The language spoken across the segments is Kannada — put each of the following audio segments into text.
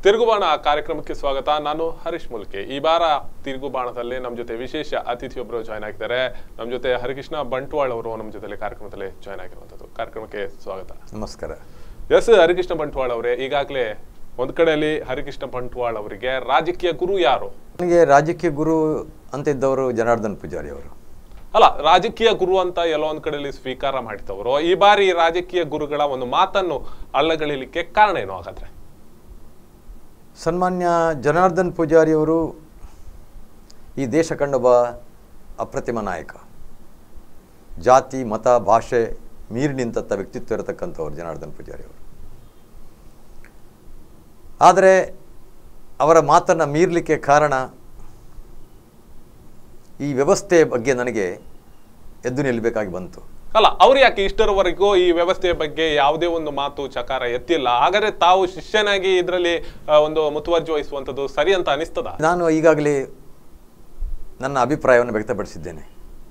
ತಿರುಗುಬಾಣ ಕಾರ್ಯಕ್ರಮಕ್ಕೆ ಸ್ವಾಗತ ನಾನು ಹರೀಶ್ ಮುಲ್ಕೆ ಈ ಬಾರ ತಿರುಗುಬಾಣದಲ್ಲಿ ನಮ್ಮ ಜೊತೆ ವಿಶೇಷ ಅತಿಥಿಯೊಬ್ಬರು ಜಾಯ್ನ್ ಆಗಿದ್ದಾರೆ ನಮ್ಮ ಜೊತೆ ಹರಿಕೃಷ್ಣ ಬಂಟ್ವಾಳ್ ಅವರು ನಮ್ಮ ಜೊತೆಲಿ ಕಾರ್ಯಕ್ರಮದಲ್ಲಿ ಜಾಯ್ನ್ ಆಗಿರುವಂಥದ್ದು ಕಾರ್ಯಕ್ರಮಕ್ಕೆ ಸ್ವಾಗತ ನಮಸ್ಕಾರ ಎಸ್ ಹರಿಕೃಷ್ಣ ಬಂಟ್ವಾಳ್ ಅವರೇ ಈಗಾಗಲೇ ಒಂದ್ ಕಡೆಯಲ್ಲಿ ಹರಿಕೃಷ್ಣ ಬಂಟ್ವಾಳ್ ಅವರಿಗೆ ರಾಜಕೀಯ ಗುರು ಯಾರು ನನಗೆ ರಾಜಕೀಯ ಗುರು ಅಂತ ಇದ್ದವರು ಜನಾರ್ದನ್ ಪೂಜಾರಿ ಅವರು ಅಲ್ಲ ರಾಜಕೀಯ ಗುರು ಅಂತ ಎಲ್ಲೋ ಒಂದ್ ಕಡೆಯಲ್ಲಿ ಸ್ವೀಕಾರ ಮಾಡಿದವರು ಈ ಬಾರಿ ರಾಜಕೀಯ ಗುರುಗಳ ಒಂದು ಮಾತನ್ನು ಅಲ್ಲಗಳಿಲಿಕ್ಕೆ ಕಾರಣ ಏನು ಹಾಗಾದ್ರೆ ಸನ್ಮಾನ್ಯ ಜನಾರ್ದನ್ ಪೂಜಾರಿ ಅವರು ಈ ದೇಶ ಕಂಡೊಬ್ಬ ಅಪ್ರತಿಮ ನಾಯಕ ಜಾತಿ ಮತ ಭಾಷೆ ಮೀರಿ ನಿಂತ ವ್ಯಕ್ತಿತ್ವ ಇರತಕ್ಕಂಥವ್ರು ಜನಾರ್ದನ್ ಪೂಜಾರಿ ಅವರು ಆದರೆ ಅವರ ಮಾತನ್ನು ಮೀರಲಿಕ್ಕೆ ಕಾರಣ ಈ ವ್ಯವಸ್ಥೆಯ ಬಗ್ಗೆ ನನಗೆ ಎದ್ದು ನಿಲ್ಲಬೇಕಾಗಿ ಬಂತು ಅಲ್ಲ ಅವ್ರು ಯಾಕೆ ಇಷ್ಟರವರೆಗೂ ಈ ವ್ಯವಸ್ಥೆಯ ಬಗ್ಗೆ ಯಾವುದೇ ಒಂದು ಮಾತು ಚಕಾರ ಎತ್ತಿಲ್ಲ ಹಾಗಾದ್ರೆ ತಾವು ಶಿಷ್ಯನಾಗಿ ಇದರಲ್ಲಿ ಒಂದು ಮುತುವರ್ಜಿ ವಹಿಸುವಂಥದ್ದು ಸರಿ ಅಂತ ಅನಿಸ್ತದ ನಾನು ಈಗಾಗಲೇ ನನ್ನ ಅಭಿಪ್ರಾಯವನ್ನು ವ್ಯಕ್ತಪಡಿಸಿದ್ದೇನೆ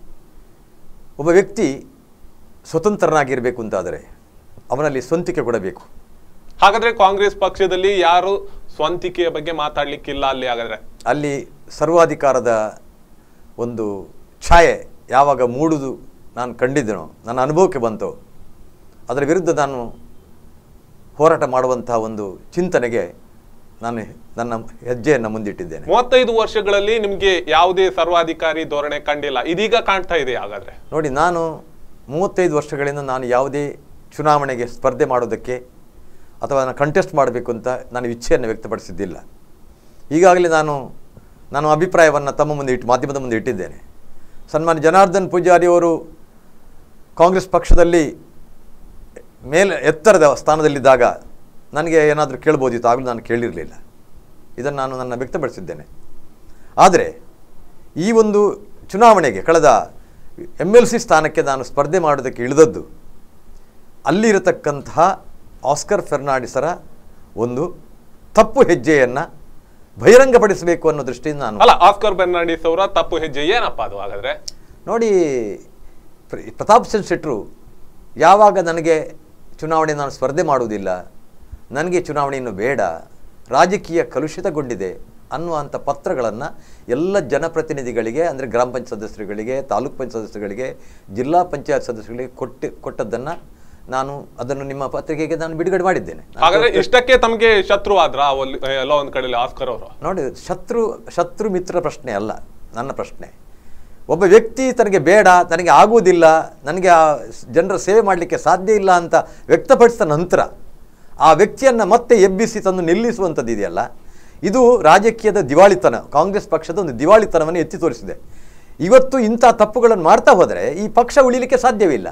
ಒಬ್ಬ ವ್ಯಕ್ತಿ ಸ್ವತಂತ್ರನಾಗಿರಬೇಕು ಅಂತಾದರೆ ಅವನಲ್ಲಿ ಸ್ವಂತಿಕೆ ಕೊಡಬೇಕು ಹಾಗಾದ್ರೆ ಕಾಂಗ್ರೆಸ್ ಪಕ್ಷದಲ್ಲಿ ಯಾರು ಸ್ವಂತಿಕೆಯ ಬಗ್ಗೆ ಮಾತಾಡ್ಲಿಕ್ಕಿಲ್ಲ ಅಲ್ಲಿ ಹಾಗಾದ್ರೆ ಅಲ್ಲಿ ಸರ್ವಾಧಿಕಾರದ ಒಂದು ಛಾಯೆ ಯಾವಾಗ ಮೂಡುದು ನಾನು ಕಂಡಿದ್ದೆನೋ ನನ್ನ ಅನುಭವಕ್ಕೆ ಬಂತು ಅದರ ವಿರುದ್ಧ ನಾನು ಹೋರಾಟ ಮಾಡುವಂತಹ ಒಂದು ಚಿಂತನೆಗೆ ನಾನು ನನ್ನ ಹೆಜ್ಜೆಯನ್ನು ಮುಂದಿಟ್ಟಿದ್ದೇನೆ ಮೂವತ್ತೈದು ವರ್ಷಗಳಲ್ಲಿ ನಿಮ್ಗೆ ಯಾವುದೇ ಸರ್ವಾಧಿಕಾರಿ ಧೋರಣೆ ಕಂಡಿಲ್ಲ ಇದೀಗ ಕಾಣ್ತಾ ಇದೆ ಹಾಗಾದ್ರೆ ನೋಡಿ ನಾನು ಮೂವತ್ತೈದು ವರ್ಷಗಳಿಂದ ನಾನು ಯಾವುದೇ ಚುನಾವಣೆಗೆ ಸ್ಪರ್ಧೆ ಮಾಡೋದಕ್ಕೆ ಅಥವಾ ನಾನು ಕಂಟೆಸ್ಟ್ ಮಾಡಬೇಕು ಅಂತ ನಾನು ಇಚ್ಛೆಯನ್ನು ವ್ಯಕ್ತಪಡಿಸಿದ್ದಿಲ್ಲ ಈಗಾಗಲೇ ನಾನು ನಾನು ಅಭಿಪ್ರಾಯವನ್ನು ತಮ್ಮ ಮುಂದೆ ಇಟ್ಟು ಮಾಧ್ಯಮದ ಮುಂದೆ ಇಟ್ಟಿದ್ದೇನೆ ಸನ್ಮಾನ್ಯ ಜನಾರ್ದನ್ ಪೂಜಾರಿ ಅವರು ಕಾಂಗ್ರೆಸ್ ಪಕ್ಷದಲ್ಲಿ ಮೇಲೆ ಎತ್ತರದ ಸ್ಥಾನದಲ್ಲಿದ್ದಾಗ ನನಗೆ ಏನಾದರೂ ಕೇಳ್ಬೋದಿತ್ತು ಆಗಲೂ ನಾನು ಕೇಳಿರಲಿಲ್ಲ ಇದನ್ನು ನಾನು ನನ್ನ ವ್ಯಕ್ತಪಡಿಸಿದ್ದೇನೆ ಆದರೆ ಈ ಒಂದು ಚುನಾವಣೆಗೆ ಕಳೆದ ಎಮ್ ಎಲ್ ಸಿ ಸ್ಥಾನಕ್ಕೆ ನಾನು ಸ್ಪರ್ಧೆ ಮಾಡೋದಕ್ಕೆ ಇಳಿದದ್ದು ಅಲ್ಲಿರತಕ್ಕಂತಹ ಆಸ್ಕರ್ ಫೆರ್ನಾಂಡಿಸರ ಒಂದು ತಪ್ಪು ಹೆಜ್ಜೆಯನ್ನು ಬಹಿರಂಗಪಡಿಸಬೇಕು ಅನ್ನೋ ದೃಷ್ಟಿಯಿಂದ ನಾನು ಅಲ್ಲ ಆಸ್ಕರ್ ಬೆರ್ನಾಂಡಿಸ್ ಅವರ ತಪ್ಪು ಹೆಜ್ಜೆ ಏನಪ್ಪ ಅದು ಹಾಗಾದ್ರೆ ನೋಡಿ ಪ್ರ- ಪ್ರತಾಪ್ ಚಂದ್ರ ಶೆಟ್ಟರು ಯಾವಾಗ ನನಗೆ ಚುನಾವಣೆ ನಾನು ಸ್ಪರ್ಧೆ ಮಾಡುವುದಿಲ್ಲ ನನಗೆ ಚುನಾವಣೆ ಇನ್ನು ಬೇಡ ರಾಜಕೀಯ ಕಲುಷಿತಗೊಂಡಿದೆ ಅನ್ನುವಂಥ ಪತ್ರಗಳನ್ನು ಎಲ್ಲ ಜನಪ್ರತಿನಿಧಿಗಳಿಗೆ ಅಂದರೆ ಗ್ರಾಮ ಪಂಚಾಯತ್ ಸದಸ್ಯರುಗಳಿಗೆ ತಾಲೂಕ್ ಪಂಚಾಯತ್ ಸದಸ್ಯರುಗಳಿಗೆ ಜಿಲ್ಲಾ ಪಂಚಾಯತ್ ಸದಸ್ಯರುಗಳಿಗೆ ಕೊಟ್ಟು ಕೊಟ್ಟದ್ದನ್ನು ನಾನು ಅದನ್ನು ನಿಮ್ಮ ಪತ್ರಿಕೆಗೆ ನಾನು ಬಿಡುಗಡೆ ಮಾಡಿದ್ದೇನೆ ಹಾಗಾದ್ರೆ ಇಷ್ಟಕ್ಕೆ ತಮಗೆ ಶತ್ರು ಆದ್ರ ಅಲ್ಲಿ ಎಲ್ಲೋ ಒಂದ್ ಕಡೆಯಲ್ಲಿ ಆಸ್ಕರ್ ಅವರು ನೋಡಿ ಶತ್ರು ಶತ್ರು ಮಿತ್ರ ಪ್ರಶ್ನೆ ಅಲ್ಲ ನನ್ನ ಪ್ರಶ್ನೆ ಒಬ್ಬ ವ್ಯಕ್ತಿ ತನಗೆ ಬೇಡ ತನಗೆ ಆಗುವುದಿಲ್ಲ ನನಗೆ ಆ ಸ್- ಜನರ ಸೇವೆ ಮಾಡಲಿಕ್ಕೆ ಸಾಧ್ಯ ಇಲ್ಲ ಅಂತ ವ್ಯಕ್ತಪಡಿಸಿದ ನಂತರ ಆ ವ್ಯಕ್ತಿಯನ್ನು ಮತ್ತೆ ಎಬ್ಬಿಸಿ ತಂದು ನಿಲ್ಲಿಸುವಂಥದ್ದು ಇದೆಯಲ್ಲ ಇದು ರಾಜಕೀಯದ ದಿವಾಳಿತನ ಕಾಂಗ್ರೆಸ್ ಪಕ್ಷದ ಒಂದು ದಿವಾಳಿತನವನ್ನು ಎತ್ತಿ ತೋರಿಸಿದೆ ಇವತ್ತು ಇಂಥ ತಪ್ಪುಗಳನ್ನು ಮಾಡ್ತಾ ಹೋದರೆ ಈ ಪಕ್ಷ ಉಳಿಲಿಕ್ಕೆ ಸಾಧ್ಯವಿಲ್ಲ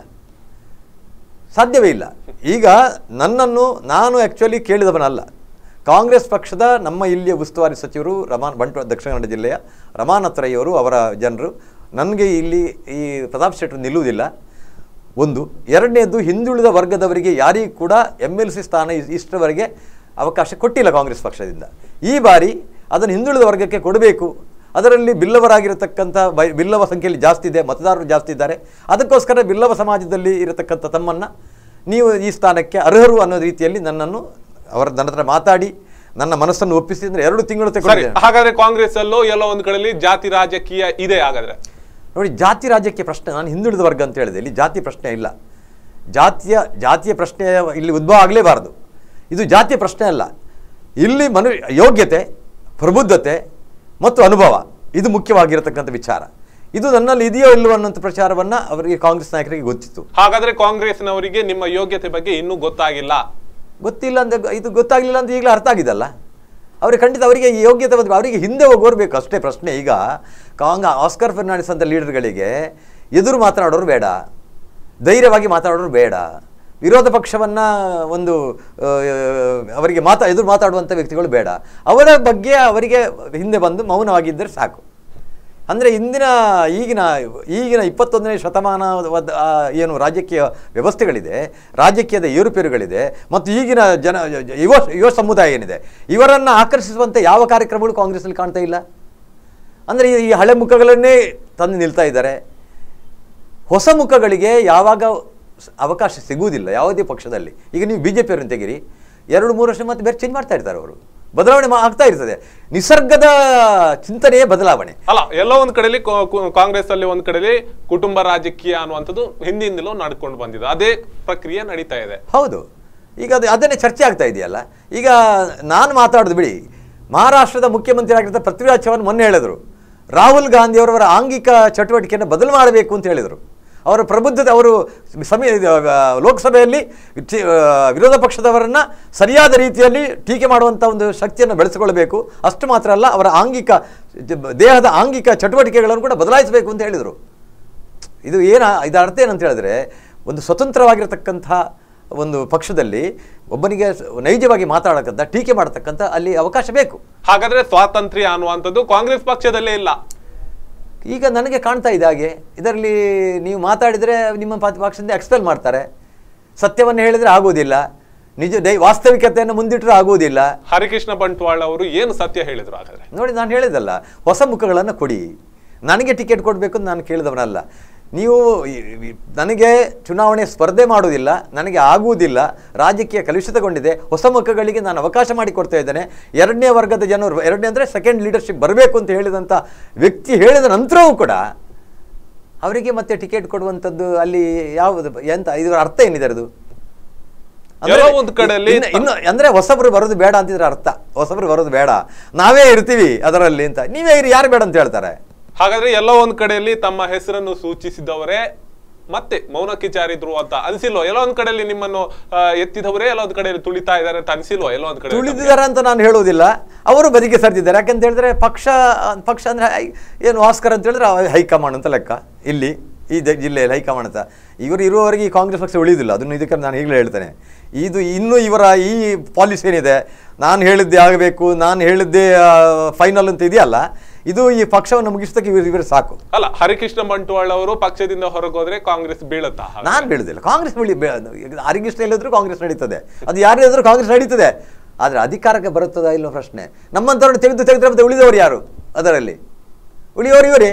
ಸಾಧ್ಯವೇ ಇಲ್ಲ ಈಗ ನನ್ನನ್ನು ನಾನು ಆ್ಯಕ್ಚುಲಿ ಕೇಳಿದವನಲ್ಲ ಕಾಂಗ್ರೆಸ್ ಪಕ್ಷದ ನಮ್ಮ ಇಲ್ಲಿಯ ಉಸ್ತುವಾರಿ ಸಚಿವರು ರಮಾನ್ ಬಂಟ್ವಾಳ ದಕ್ಷಿಣ ಕನ್ನಡ ಜಿಲ್ಲೆಯ ರಮಾನಾಥ್ ರೈ ಅವರು ಅವರ ಜನರು ನನಗೆ ಇಲ್ಲಿ ಈ ಪ್ರತಾಪ್ ಶೆಟ್ಟರು ನಿಲ್ಲುವುದಿಲ್ಲ ಒಂದು ಎರಡನೇದು ಹಿಂದುಳಿದ ವರ್ಗದವರಿಗೆ ಯಾರಿಗೂ ಕೂಡ ಎಮ್ ಎಲ್ ಸಿ ಸ್ಥಾನ ಇಸ್- ಇಷ್ಟರವರೆಗೆ ಅವಕಾಶ ಕೊಟ್ಟಿಲ್ಲ ಕಾಂಗ್ರೆಸ್ ಪಕ್ಷದಿಂದ ಈ ಬಾರಿ ಅದನ್ನು ಹಿಂದುಳಿದ ವರ್ಗಕ್ಕೆ ಕೊಡಬೇಕು ಅದರಲ್ಲಿ ಬಿಲ್ಲವರಾಗಿರತಕ್ಕಂಥ ಬೈ ಬಿಲ್ಲವ ಸಂಖ್ಯೆಯಲ್ಲಿ ಜಾಸ್ತಿ ಇದೆ ಮತದಾರರು ಜಾಸ್ತಿ ಇದ್ದಾರೆ ಅದಕ್ಕೋಸ್ಕರ ಬಿಲ್ಲವ ಸಮಾಜದಲ್ಲಿ ಇರತಕ್ಕಂಥ ತಮ್ಮನ್ನು ನೀವು ಈ ಸ್ಥಾನಕ್ಕೆ ಅರ್ಹರು ಅನ್ನೋ ರೀತಿಯಲ್ಲಿ ನನ್ನನ್ನು ಅವರ ನನ್ನ ಹತ್ರ ಮಾತಾಡಿ ನನ್ನ ಮನಸ್ಸನ್ನು ಒಪ್ಪಿಸಿ ಅಂದರೆ ಎರಡು ತಿಂಗಳು ಸರಿ ತಗೊಂಡಿದ್ದೇನೆ ಹಾಗಾದ್ರೆ ಕಾಂಗ್ರೆಸ್ ಅಲ್ಲೋ ಎಲ್ಲೋ ಒಂದ್ ಕಡೆಯಲ್ಲಿ ಜಾತಿ ರಾಜಕೀಯ ಇದೆ ಹಾಗಾದ್ರೆ ನೋಡಿ ಜಾತಿ ರಾಜ್ಯಕ್ಕೆ ಪ್ರಶ್ನೆ ನಾನು ಹಿಂದುಳಿದ ವರ್ಗ ಅಂತ ಹೇಳಿದೆ ಇಲ್ಲಿ ಜಾತಿ ಪ್ರಶ್ನೆ ಇಲ್ಲ ಜಾತಿಯ ಜಾತಿಯ ಪ್ರಶ್ನೆ ಇಲ್ಲಿ ಉದ್ಭವ ಆಗಲೇಬಾರದು ಇದು ಜಾತಿಯ ಪ್ರಶ್ನೆ ಅಲ್ಲ ಇಲ್ಲಿ ಮನು ಯೋಗ್ಯತೆ ಪ್ರಬುದ್ಧತೆ ಮತ್ತು ಅನುಭವ ಇದು ಮುಖ್ಯವಾಗಿರತಕ್ಕಂಥ ವಿಚಾರ ಇದು ನನ್ನಲ್ಲಿ ಇದೆಯೋ ಇಲ್ಲವೋ ಅನ್ನೋಂಥ ಪ್ರಚಾರವನ್ನು ಅವರಿಗೆ ಕಾಂಗ್ರೆಸ್ ನಾಯಕರಿಗೆ ಗೊತ್ತಿತ್ತು ಹಾಗಾದ್ರೆ ಕಾಂಗ್ರೆಸ್ನವರಿಗೆ ನಿಮ್ಮ ಯೋಗ್ಯತೆ ಬಗ್ಗೆ ಇನ್ನೂ ಗೊತ್ತಾಗಿಲ್ಲ ಗೊತ್ತಿಲ್ಲ ಅಂತ ಇದು ಗೊತ್ತಾಗಲಿಲ್ಲ ಅಂತ ಈಗಲೇ ಅರ್ಥ ಆಗಿದಲ್ಲ ಅವರಿಗೆ ಖಂಡಿತ ಅವರಿಗೆ ಈ ಯೋಗ್ಯತೆ ಬಂದು ಅವರಿಗೆ ಹಿಂದೆ ಹೋಗೋರು ಬೇಕು ಅಷ್ಟೇ ಪ್ರಶ್ನೆ ಈಗ ಕಾಂಗ ಆಸ್ಕರ್ ಫೆರ್ನಾಂಡಿಸ್ ಅಂತ ಲೀಡರ್ಗಳಿಗೆ ಎದುರು ಮಾತನಾಡೋರು ಬೇಡ ಧೈರ್ಯವಾಗಿ ಮಾತಾಡೋರು ಬೇಡ ವಿರೋಧ ಪಕ್ಷವನ್ನು ಒಂದು ಆ, ಅವರಿಗೆ ಮಾತಾ ಎದುರು ಮಾತಾಡುವಂಥ ವ್ಯಕ್ತಿಗಳು ಬೇಡ ಅವರ ಬಗ್ಗೆ ಅವರಿಗೆ ಹಿಂದೆ ಬಂದು ಮೌನವಾಗಿದ್ದರೆ ಸಾಕು ಅಂದರೆ ಇಂದಿನ ಈಗಿನ ಈಗಿನ ಇಪ್ಪತ್ತೊಂದನೇ ಶತಮಾನವಾದ ಆ, ಏನು ರಾಜಕೀಯ ವ್ಯವಸ್ಥೆಗಳಿದೆ ರಾಜಕೀಯದ ಏರುಪೇರುಗಳಿದೆ ಮತ್ತು ಈಗಿನ ಜನ ಯುವ ಯುವ ಸಮುದಾಯ ಏನಿದೆ ಇವರನ್ನು ಆಕರ್ಷಿಸುವಂಥ ಯಾವ ಕಾರ್ಯಕ್ರಮಗಳು ಕಾಂಗ್ರೆಸ್ನಲ್ಲಿ ಕಾಣ್ತಾ ಇಲ್ಲ ಅಂದರೆ ಈ ಹಳೆ ಮುಖಗಳನ್ನೇ ತಂದು ನಿಲ್ತಾ ಇದ್ದಾರೆ ಹೊಸ ಮುಖಗಳಿಗೆ ಯಾವಾಗ ಸ- ಅವಕಾಶ ಸಿಗುವುದಿಲ್ಲ ಯಾವುದೇ ಪಕ್ಷದಲ್ಲಿ ಈಗ ನೀವು ಬಿ ಜೆ ಪಿಯವರನ್ನು ತೆಗೀರಿ ಎರಡು ಮೂರು ವರ್ಷ ಮತ್ತೆ ಬೇರೆ ಚೇಂಜ್ ಮಾಡ್ತಾ ಇರ್ತಾರೆ ಅವರು ಬದಲಾವಣೆ ಮಾ- ಆಗ್ತಾ ಇರ್ತದೆ ನಿಸರ್ಗದ ಚಿಂತನೆಯೇ ಬದಲಾವಣೆ ಅಲ್ಲ ಎಲ್ಲೋ ಒಂದ್ ಕಡೆಯಲ್ಲಿ ಕೋ- ಕೋ- ಕಾಂಗ್ರೆಸ್ ಅಲ್ಲಿ ಒಂದ್ ಕಡೆಯಲ್ಲಿ ಕುಟುಂಬ ರಾಜಕೀಯ ಅನ್ನುವಂಥದ್ದು ಹಿಂದಿಂದಲೂ ನಡ್ಕೊಂಡು ಬಂದಿದೆ ಅದೇ ಪ್ರಕ್ರಿಯೆ ನಡೀತಾ ಇದೆ ಹೌದು ಈಗ ಅದು ಅದನ್ನೇ ಚರ್ಚೆ ಆಗ್ತಾ ಇದೆಯಲ್ಲ ಈಗ ನಾನು ಮಾತಾಡೋದು ಬಿಡಿ ಮಹಾರಾಷ್ಟ್ರದ ಮುಖ್ಯಮಂತ್ರಿ ಆಗಿದ್ದ ಪೃಥ್ವಿರಾಜ್ ಚೌಹಾಣ್ ಮೊನ್ನೆ ಹೇಳಿದರು ರಾಹುಲ್ ಗಾಂಧಿ ಅವರವರ ಆಂಗಿಕ ಚಟುವಟಿಕೆಯನ್ನು ಬದಲು ಮಾಡಬೇಕು ಅಂತ ಹೇಳಿದರು ಅವರ ಪ್ರಬುದ್ಧತೆ ಅವರು ಸಮಿ ಇದು, ಆ, ಲೋಕಸಭೆಯಲ್ಲಿ ಚಿ- ಆ, ವಿರೋಧ ಪಕ್ಷದವರನ್ನು ಸರಿಯಾದ ರೀತಿಯಲ್ಲಿ ಟೀಕೆ ಮಾಡುವಂಥ ಒಂದು ಶಕ್ತಿಯನ್ನು ಬೆಳೆಸಿಕೊಳ್ಳಬೇಕು ಅಷ್ಟು ಮಾತ್ರ ಅಲ್ಲ ಅವರ ಆಂಗಿಕ ದೇಹದ ಆಂಗಿಕ ಚಟುವಟಿಕೆಗಳನ್ನು ಕೂಡ ಬದಲಾಯಿಸಬೇಕು ಅಂತ ಹೇಳಿದರು ಇದು ಏನ ಇದರ ಅರ್ಥ ಏನಂತ ಹೇಳಿದ್ರೆ ಒಂದು ಸ್ವತಂತ್ರವಾಗಿರತಕ್ಕಂಥ ಒಂದು ಪಕ್ಷದಲ್ಲಿ ಒಬ್ಬನಿಗೆ ನೈಜವಾಗಿ ಮಾತಾಡತಕ್ಕಂಥ ಟೀಕೆ ಮಾಡತಕ್ಕಂಥ ಅಲ್ಲಿ ಅವಕಾಶ ಬೇಕು ಹಾಗಾದ್ರೆ ಸ್ವಾತಂತ್ರ್ಯ ಅನ್ನುವಂಥದ್ದು ಕಾಂಗ್ರೆಸ್ ಪಕ್ಷದಲ್ಲೇ ಇಲ್ಲ ಈಗ ನನಗೆ ಕಾಣ್ತಾ ಇದೆ ಹಾಗೆ ಇದರಲ್ಲಿ ನೀವು ಮಾತಾಡಿದರೆ ನಿಮ್ಮ ಪ- ಪಕ್ಷದಿಂದ ಎಕ್ಸ್ಪೆಲ್ ಮಾಡ್ತಾರೆ ಸತ್ಯವನ್ನು ಹೇಳಿದರೆ ಆಗೋದಿಲ್ಲ ನಿಜ ದೈ ವಾಸ್ತವಿಕತೆಯನ್ನು ಮುಂದಿಟ್ಟರೆ ಆಗುವುದಿಲ್ಲ ಹರಿಕೃಷ್ಣ ಬಂಟ್ವಾಳ ಅವರು ಏನು ಸತ್ಯ ಹೇಳಿದ್ರು ಹಾಗಾದ್ರೆ ನೋಡಿ ನಾನು ಹೇಳಿದಲ್ಲ ಹೊಸ ಮುಖಗಳನ್ನು ಕೊಡಿ ನನಗೆ ಟಿಕೆಟ್ ಕೊಡಬೇಕು ಅಂತ ನಾನು ಕೇಳಿದವನಲ್ಲ ನೀವು ಈ- ಈ- ನನಗೆ ಚುನಾವಣೆ ಸ್ಪರ್ಧೆ ಮಾಡುವುದಿಲ್ಲ ನನಗೆ ಆಗುವುದಿಲ್ಲ ರಾಜಕೀಯ ಕಲುಷಿತಗೊಂಡಿದೆ ಹೊಸ ಮುಖಗಳಿಗೆ ನಾನು ಅವಕಾಶ ಮಾಡಿಕೊಡ್ತಾ ಇದ್ದೇನೆ ಎರಡನೇ ವರ್ಗದ ಜನರು ಎರಡನೇ ಅಂದರೆ ಸೆಕೆಂಡ್ ಲೀಡರ್ಶಿಪ್ ಬರಬೇಕು ಅಂತ ಹೇಳಿದಂಥ ವ್ಯಕ್ತಿ ಹೇಳಿದ ನಂತರವೂ ಕೂಡ ಅವರಿಗೆ ಮತ್ತೆ ಟಿಕೆಟ್ ಕೊಡುವಂಥದ್ದು ಅಲ್ಲಿ ಯಾವುದು ಎಂತ ಇದರ ಅರ್ಥ ಏನಿದೆ ಅದು ಅಂದ್ರೆ ಎಲ್ಲೋ ಒಂದು ಕಡೆಯಲ್ಲಿ ಇನ್ನು- ಇನ್ನು ಅಂದ್ರೆ ಹೊಸಬರು ಬರೋದು ಬೇಡ ಅಂತಿದ್ರೆ ಅರ್ಥ ಹೊಸಬರು ಬರೋದು ಬೇಡ ನಾವೇ ಇರ್ತೀವಿ ಅದರಲ್ಲಿ ಅಂತ ನೀವೇ ಇರಿ ಯಾರು ಬೇಡ ಅಂತ ಹೇಳ್ತಾರೆ ಹಾಗಾದ್ರೆ ಎಲ್ಲೋ ಒಂದ್ ಕಡೆಯಲ್ಲಿ ತಮ್ಮ ಹೆಸರನ್ನು ಸೂಚಿಸಿದವರೇ ಮತ್ತೆ ಮೌನಕ್ಕೆ ಜಾರಿದ್ರು ಅಂತ ಅನ್ಸಿಲ್ವೋ ಎಲ್ಲೋ ಒಂದ್ ಕಡೆಯಲ್ಲಿ ನಿಮ್ಮನ್ನು ಆ, ಎತ್ತಿದವರೇ ಎಲ್ಲೋ ಒಂದ್ ಕಡೆಯಲ್ಲಿ ತುಳಿತಾ ಇದ್ದಾರೆ ಅಂತ ಅನ್ಸಿಲ್ವೋ ಎಲ್ಲೋ ಒಂದ್ ಕಡೆ ತುಳಿದಿದ್ದಾರೆ ಅಂತ ನಾನು ಹೇಳುವುದಿಲ್ಲ ಅವರು ಬದಿಗೆ ಸರಿದಿದ್ದಾರೆ ಯಾಕಂತ ಹೇಳಿದ್ರೆ ಪಕ್ಷ ಪಕ್ಷ ಅಂದ್ರೆ ಹೈ- ಏನು ಆಸ್ಕರ್ ಅಂತ ಹೇಳಿದ್ರೆ ಅವ ಹೈಕಮಾಂಡ್ ಅಂತ ಲೆಕ್ಕ ಇಲ್ಲಿ ಈ ಜ- ಜಿಲ್ಲೆಯಲ್ಲಿ ಹೈಕಮಾಂಡ್ ಅಂತ ಇವರು ಇರುವವರೆಗೆ ಈ ಕಾಂಗ್ರೆಸ್ ಪಕ್ಷ ಉಳಿಯುವುದಿಲ್ಲ ಅದನ್ನು ಇದಕ್ಕೆ ನಾನು ಈಗಲೇ ಹೇಳ್ತೇನೆ ಇದು ಇನ್ನು ಇವರ ಈ ಪಾಲಿಸಿ ಏನಿದೆ ನಾನು ಹೇಳಿದ್ದೆ ಆಗಬೇಕು ನಾನು ಹೇಳಿದ್ದೆ ಫೈನಲ್ ಅಂತ ಇದೆಯಲ್ಲ ಇದು ಈ ಪಕ್ಷವನ್ನು ಮುಗಿಸೋದಕ್ಕೆ ಇವರು ಇವರು ಸಾಕು ಅಲ್ಲ ಹರಿಕೃಷ್ಣ ಬಂಟ್ವಾಳ ಅವರು ಪಕ್ಷದಿಂದ ಹೊರಗೋದ್ರೆ ಕಾಂಗ್ರೆಸ್ ಬೀಳುತ್ತಾ ಹಾಗಾದ್ರೆ? ನಾನು ಬೀಳುದಿಲ್ಲ ಕಾಂಗ್ರೆಸ್ ಬೀಳಿ ಹರಿಕೃಷ್ಣ ಹೇಳಿದ್ರು ಕಾಂಗ್ರೆಸ್ ನಡೀತದೆ ಅದು ಯಾರು ಹೇಳಿದ್ರು ಕಾಂಗ್ರೆಸ್ ನಡೀತದೆ ಆದರೆ ಅಧಿಕಾರಕ್ಕೆ ಬರುತ್ತದಾ ಇಲ್ಲೋ ಪ್ರಶ್ನೆ ನಮ್ಮಂಥವ್ರನ್ನ ತೆಗೆದು ತೆಗೆದ್ರೆ ಮತ್ತೆ ಉಳಿದವರು ಯಾರು ಅದರಲ್ಲಿ ಉಳಿಯೋರು ಇವರೇ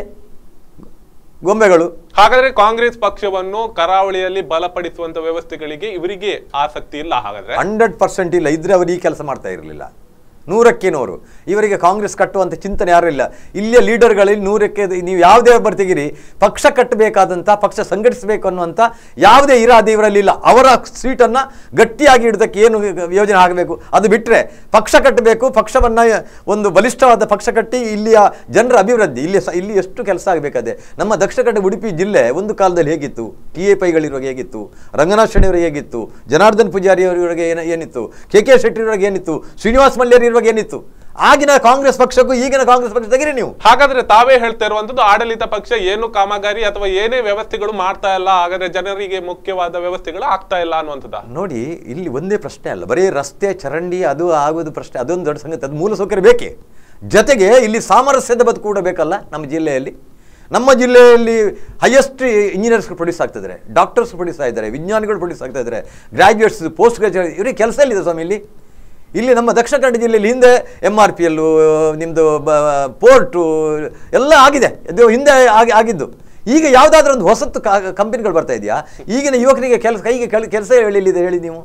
ಗೊಂಬೆಗಳು ಹಾಗಾದ್ರೆ ಕಾಂಗ್ರೆಸ್ ಪಕ್ಷವನ್ನು ಕರಾವಳಿಯಲ್ಲಿ ಬಲಪಡಿಸುವಂತ ವ್ಯವಸ್ಥೆಗಳಿಗೆ ಇವರಿಗೆ ಆಸಕ್ತಿ ಇಲ್ಲ ಹಾಗಾದ್ರೆ ಹಂಡ್ರೆಡ್ ಪರ್ಸೆಂಟ್ ಇಲ್ಲ ಇದ್ರೆ ಅವರು ಈ ಕೆಲಸ ಮಾಡ್ತಾ ಇರಲಿಲ್ಲ ನೂರಕ್ಕೆ ನೂರು ಇವರಿಗೆ ಕಾಂಗ್ರೆಸ್ ಕಟ್ಟುವಂಥ ಚಿಂತನೆ ಯಾರೂ ಇಲ್ಲ ಇಲ್ಲಿಯ ಲೀಡರ್ಗಳಲ್ಲಿ ನೂರಕ್ಕೆ ಇದು- ನೀವು ಯಾವುದೇ ಒಬ್ಬರು ತೆಗಿರಿ ಪಕ್ಷ ಕಟ್ಟಬೇಕಾದಂಥ ಪಕ್ಷ ಸಂಘಟಿಸಬೇಕು ಅನ್ನುವಂಥ ಯಾವುದೇ ಇರಾದೆ ಇವರಲ್ಲಿ ಇಲ್ಲ ಅವರ ಸೀಟನ್ನು ಗಟ್ಟಿಯಾಗಿ ಇಡೋದಕ್ಕೆ ಏನು ಯೋಜನೆ ಆಗಬೇಕು ಅದು ಬಿಟ್ಟರೆ ಪಕ್ಷ ಕಟ್ಟಬೇಕು ಪಕ್ಷವನ್ನು ಒಂದು ಬಲಿಷ್ಠವಾದ ಪಕ್ಷ ಕಟ್ಟಿ ಇಲ್ಲಿಯ ಜನರ ಅಭಿವೃದ್ಧಿ ಇಲ್ಲಿ ಸ ಇಲ್ಲಿ ಎಷ್ಟು ಕೆಲಸ ಆಗಬೇಕಾದೆ ನಮ್ಮ ದಕ್ಷಿಣ ಕನ್ನಡ ಉಡುಪಿ ಜಿಲ್ಲೆ ಒಂದು ಕಾಲದಲ್ಲಿ ಹೇಗಿತ್ತು ಟಿ ಎ ಪೈಗಳಿರುವಾಗ ಹೇಗಿತ್ತು ರಂಗನಾಥ್ ಶೆಣಿಯವರಿಗೆ ಹೇಗಿತ್ತು ಜನಾರ್ದನ್ ಪೂಜಾರಿ ಅವರಿಗೆ ಏನ ಏನಿತ್ತು ಕೆ ಕೆ ಶೆಟ್ಟಿಯವರಿಗೆ ಏನಿತ್ತು ಶ್ರೀನಿವಾಸ್ ಮಲ್ಯರ್ ಇರುವಾಗ ಏನಿತ್ತು ಆಗಿನ ಕಾಂಗ್ರೆಸ್ ಪಕ್ಷಕ್ಕೂ ಈಗಿನ ಕಾಂಗ್ರೆಸ್ ಪಕ್ಷ ತೆಗಿರಿ ನೀವು ಹಾಗಾದ್ರೆ ತಾವೇ ಹೇಳ್ತಾ ಇರುವಂತದ್ದು ಆಡಳಿತ ಪಕ್ಷ ಏನು ಕಾಮಗಾರಿ ಅಥವಾ ಏನೇ ವ್ಯವಸ್ಥೆಗಳು ಮಾಡ್ತಾ ಇಲ್ಲ ಹಾಗಾದ್ರೆ ಜನರಿಗೆ ಮುಖ್ಯವಾದ ವ್ಯವಸ್ಥೆಗಳು ಆಗ್ತಾ ಇಲ್ಲ ಅನ್ನುವಂಥದ್ದು ನೋಡಿ ಇಲ್ಲಿ ಒಂದೇ ಪ್ರಶ್ನೆ ಅಲ್ಲ ಬರೀ ರಸ್ತೆ ಚರಂಡಿ ಅದು ಆಗೋದು ಪ್ರಶ್ನೆ ಅದೊಂದು ದೊಡ್ಡ ಸಂಗತಿ ಅದು ಮೂಲಸೌಕರ್ಯ ಬೇಕೇ ಜೊತೆಗೆ ಇಲ್ಲಿ ಸಾಮರಸ್ಯದ ಬದುಕು ಕೂಡ ಬೇಕಲ್ಲ ನಮ್ಮ ಜಿಲ್ಲೆಯಲ್ಲಿ ನಮ್ಮ ಜಿಲ್ಲೆಯಲ್ಲಿ ಹೈಯೆಸ್ಟ್ ಇಂಜಿನಿಯರ್ಸ್ ಪ್ರೊಡ್ಯೂಸ್ ಆಗ್ತಿದ್ದಾರೆ ಡಾಕ್ಟರ್ಸ್ ಪ್ರೊಡ್ಯೂಸ್ ಆಗಿದ್ದಾರೆ ವಿಜ್ಞಾನಿಗಳು ಪ್ರೊಡ್ಯೂಸ್ ಆಗ್ತಾ ಇದ್ದಾರೆ ಗ್ರಾಜ್ಯುಯೇಟ್ಸ್ ಪೋಸ್ಟ್ ಗ್ರಾಜ್ಯುಯೇಟ್ ಇವರಿಗೆ ಕೆಲಸ ಎಲ್ಲಿದೆ ಸ್ವಾಮಿ ಇಲ್ಲಿ ಇಲ್ಲಿ ನಮ್ಮ ದಕ್ಷಿಣ ಕನ್ನಡ ಜಿಲ್ಲೆಯಲ್ಲಿ ಹಿಂದೆ ಎಮ್ ಆರ್ ಪಿ ಎಲ್ಲು ನಿಮ್ಮದು ಪೋರ್ಟು ಎಲ್ಲ ಆಗಿದೆ ಅದು ಹಿಂದೆ ಆಗಿ ಆಗಿದ್ದು ಈಗ ಯಾವುದಾದ್ರೂ ಒಂದು ಹೊಸತ್ತು ಕಂಪನಿಗಳು ಬರ್ತಾ ಇದೆಯಾ ಈಗಿನ ಯುವಕರಿಗೆ ಕೆಲಸ ಕೈಗೆ ಕೆಲಸ ಹೇಳಿದೆ ಹೇಳಿ ನೀವು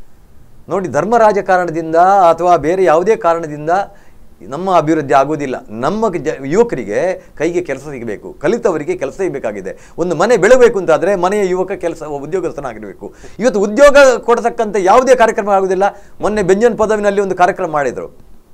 ನೋಡಿ ಧರ್ಮ ರಾಜಕಾರಣದಿಂದ ಅಥವಾ ಬೇರೆ ಯಾವುದೇ ಕಾರಣದಿಂದ ನಮ್ಮ ಅಭಿವೃದ್ಧಿ ಆಗೋದಿಲ್ಲ ನಮ್ಮ ಜ ಯುವಕರಿಗೆ ಕೈಗೆ ಕೆಲಸ ಸಿಗಬೇಕು ಕಲಿತವರಿಗೆ ಕೆಲಸ ಸಿಗಬೇಕಾಗಿದೆ ಒಂದು ಮನೆ ಬೆಳಬೇಕು ಅಂತಾದರೆ ಮನೆಯ ಯುವಕ ಕೆಲಸ ಉದ್ಯೋಗಸ್ಥನಾಗಿರಬೇಕು ಇವತ್ತು ಉದ್ಯೋಗ ಕೊಡತಕ್ಕಂಥ ಯಾವುದೇ ಕಾರ್ಯಕ್ರಮ ಆಗೋದಿಲ್ಲ ಮೊನ್ನೆ ಬೆಂಜನ್ ಪದವಿನಲ್ಲಿ ಒಂದು ಕಾರ್ಯಕ್ರಮ ಮಾಡಿದರು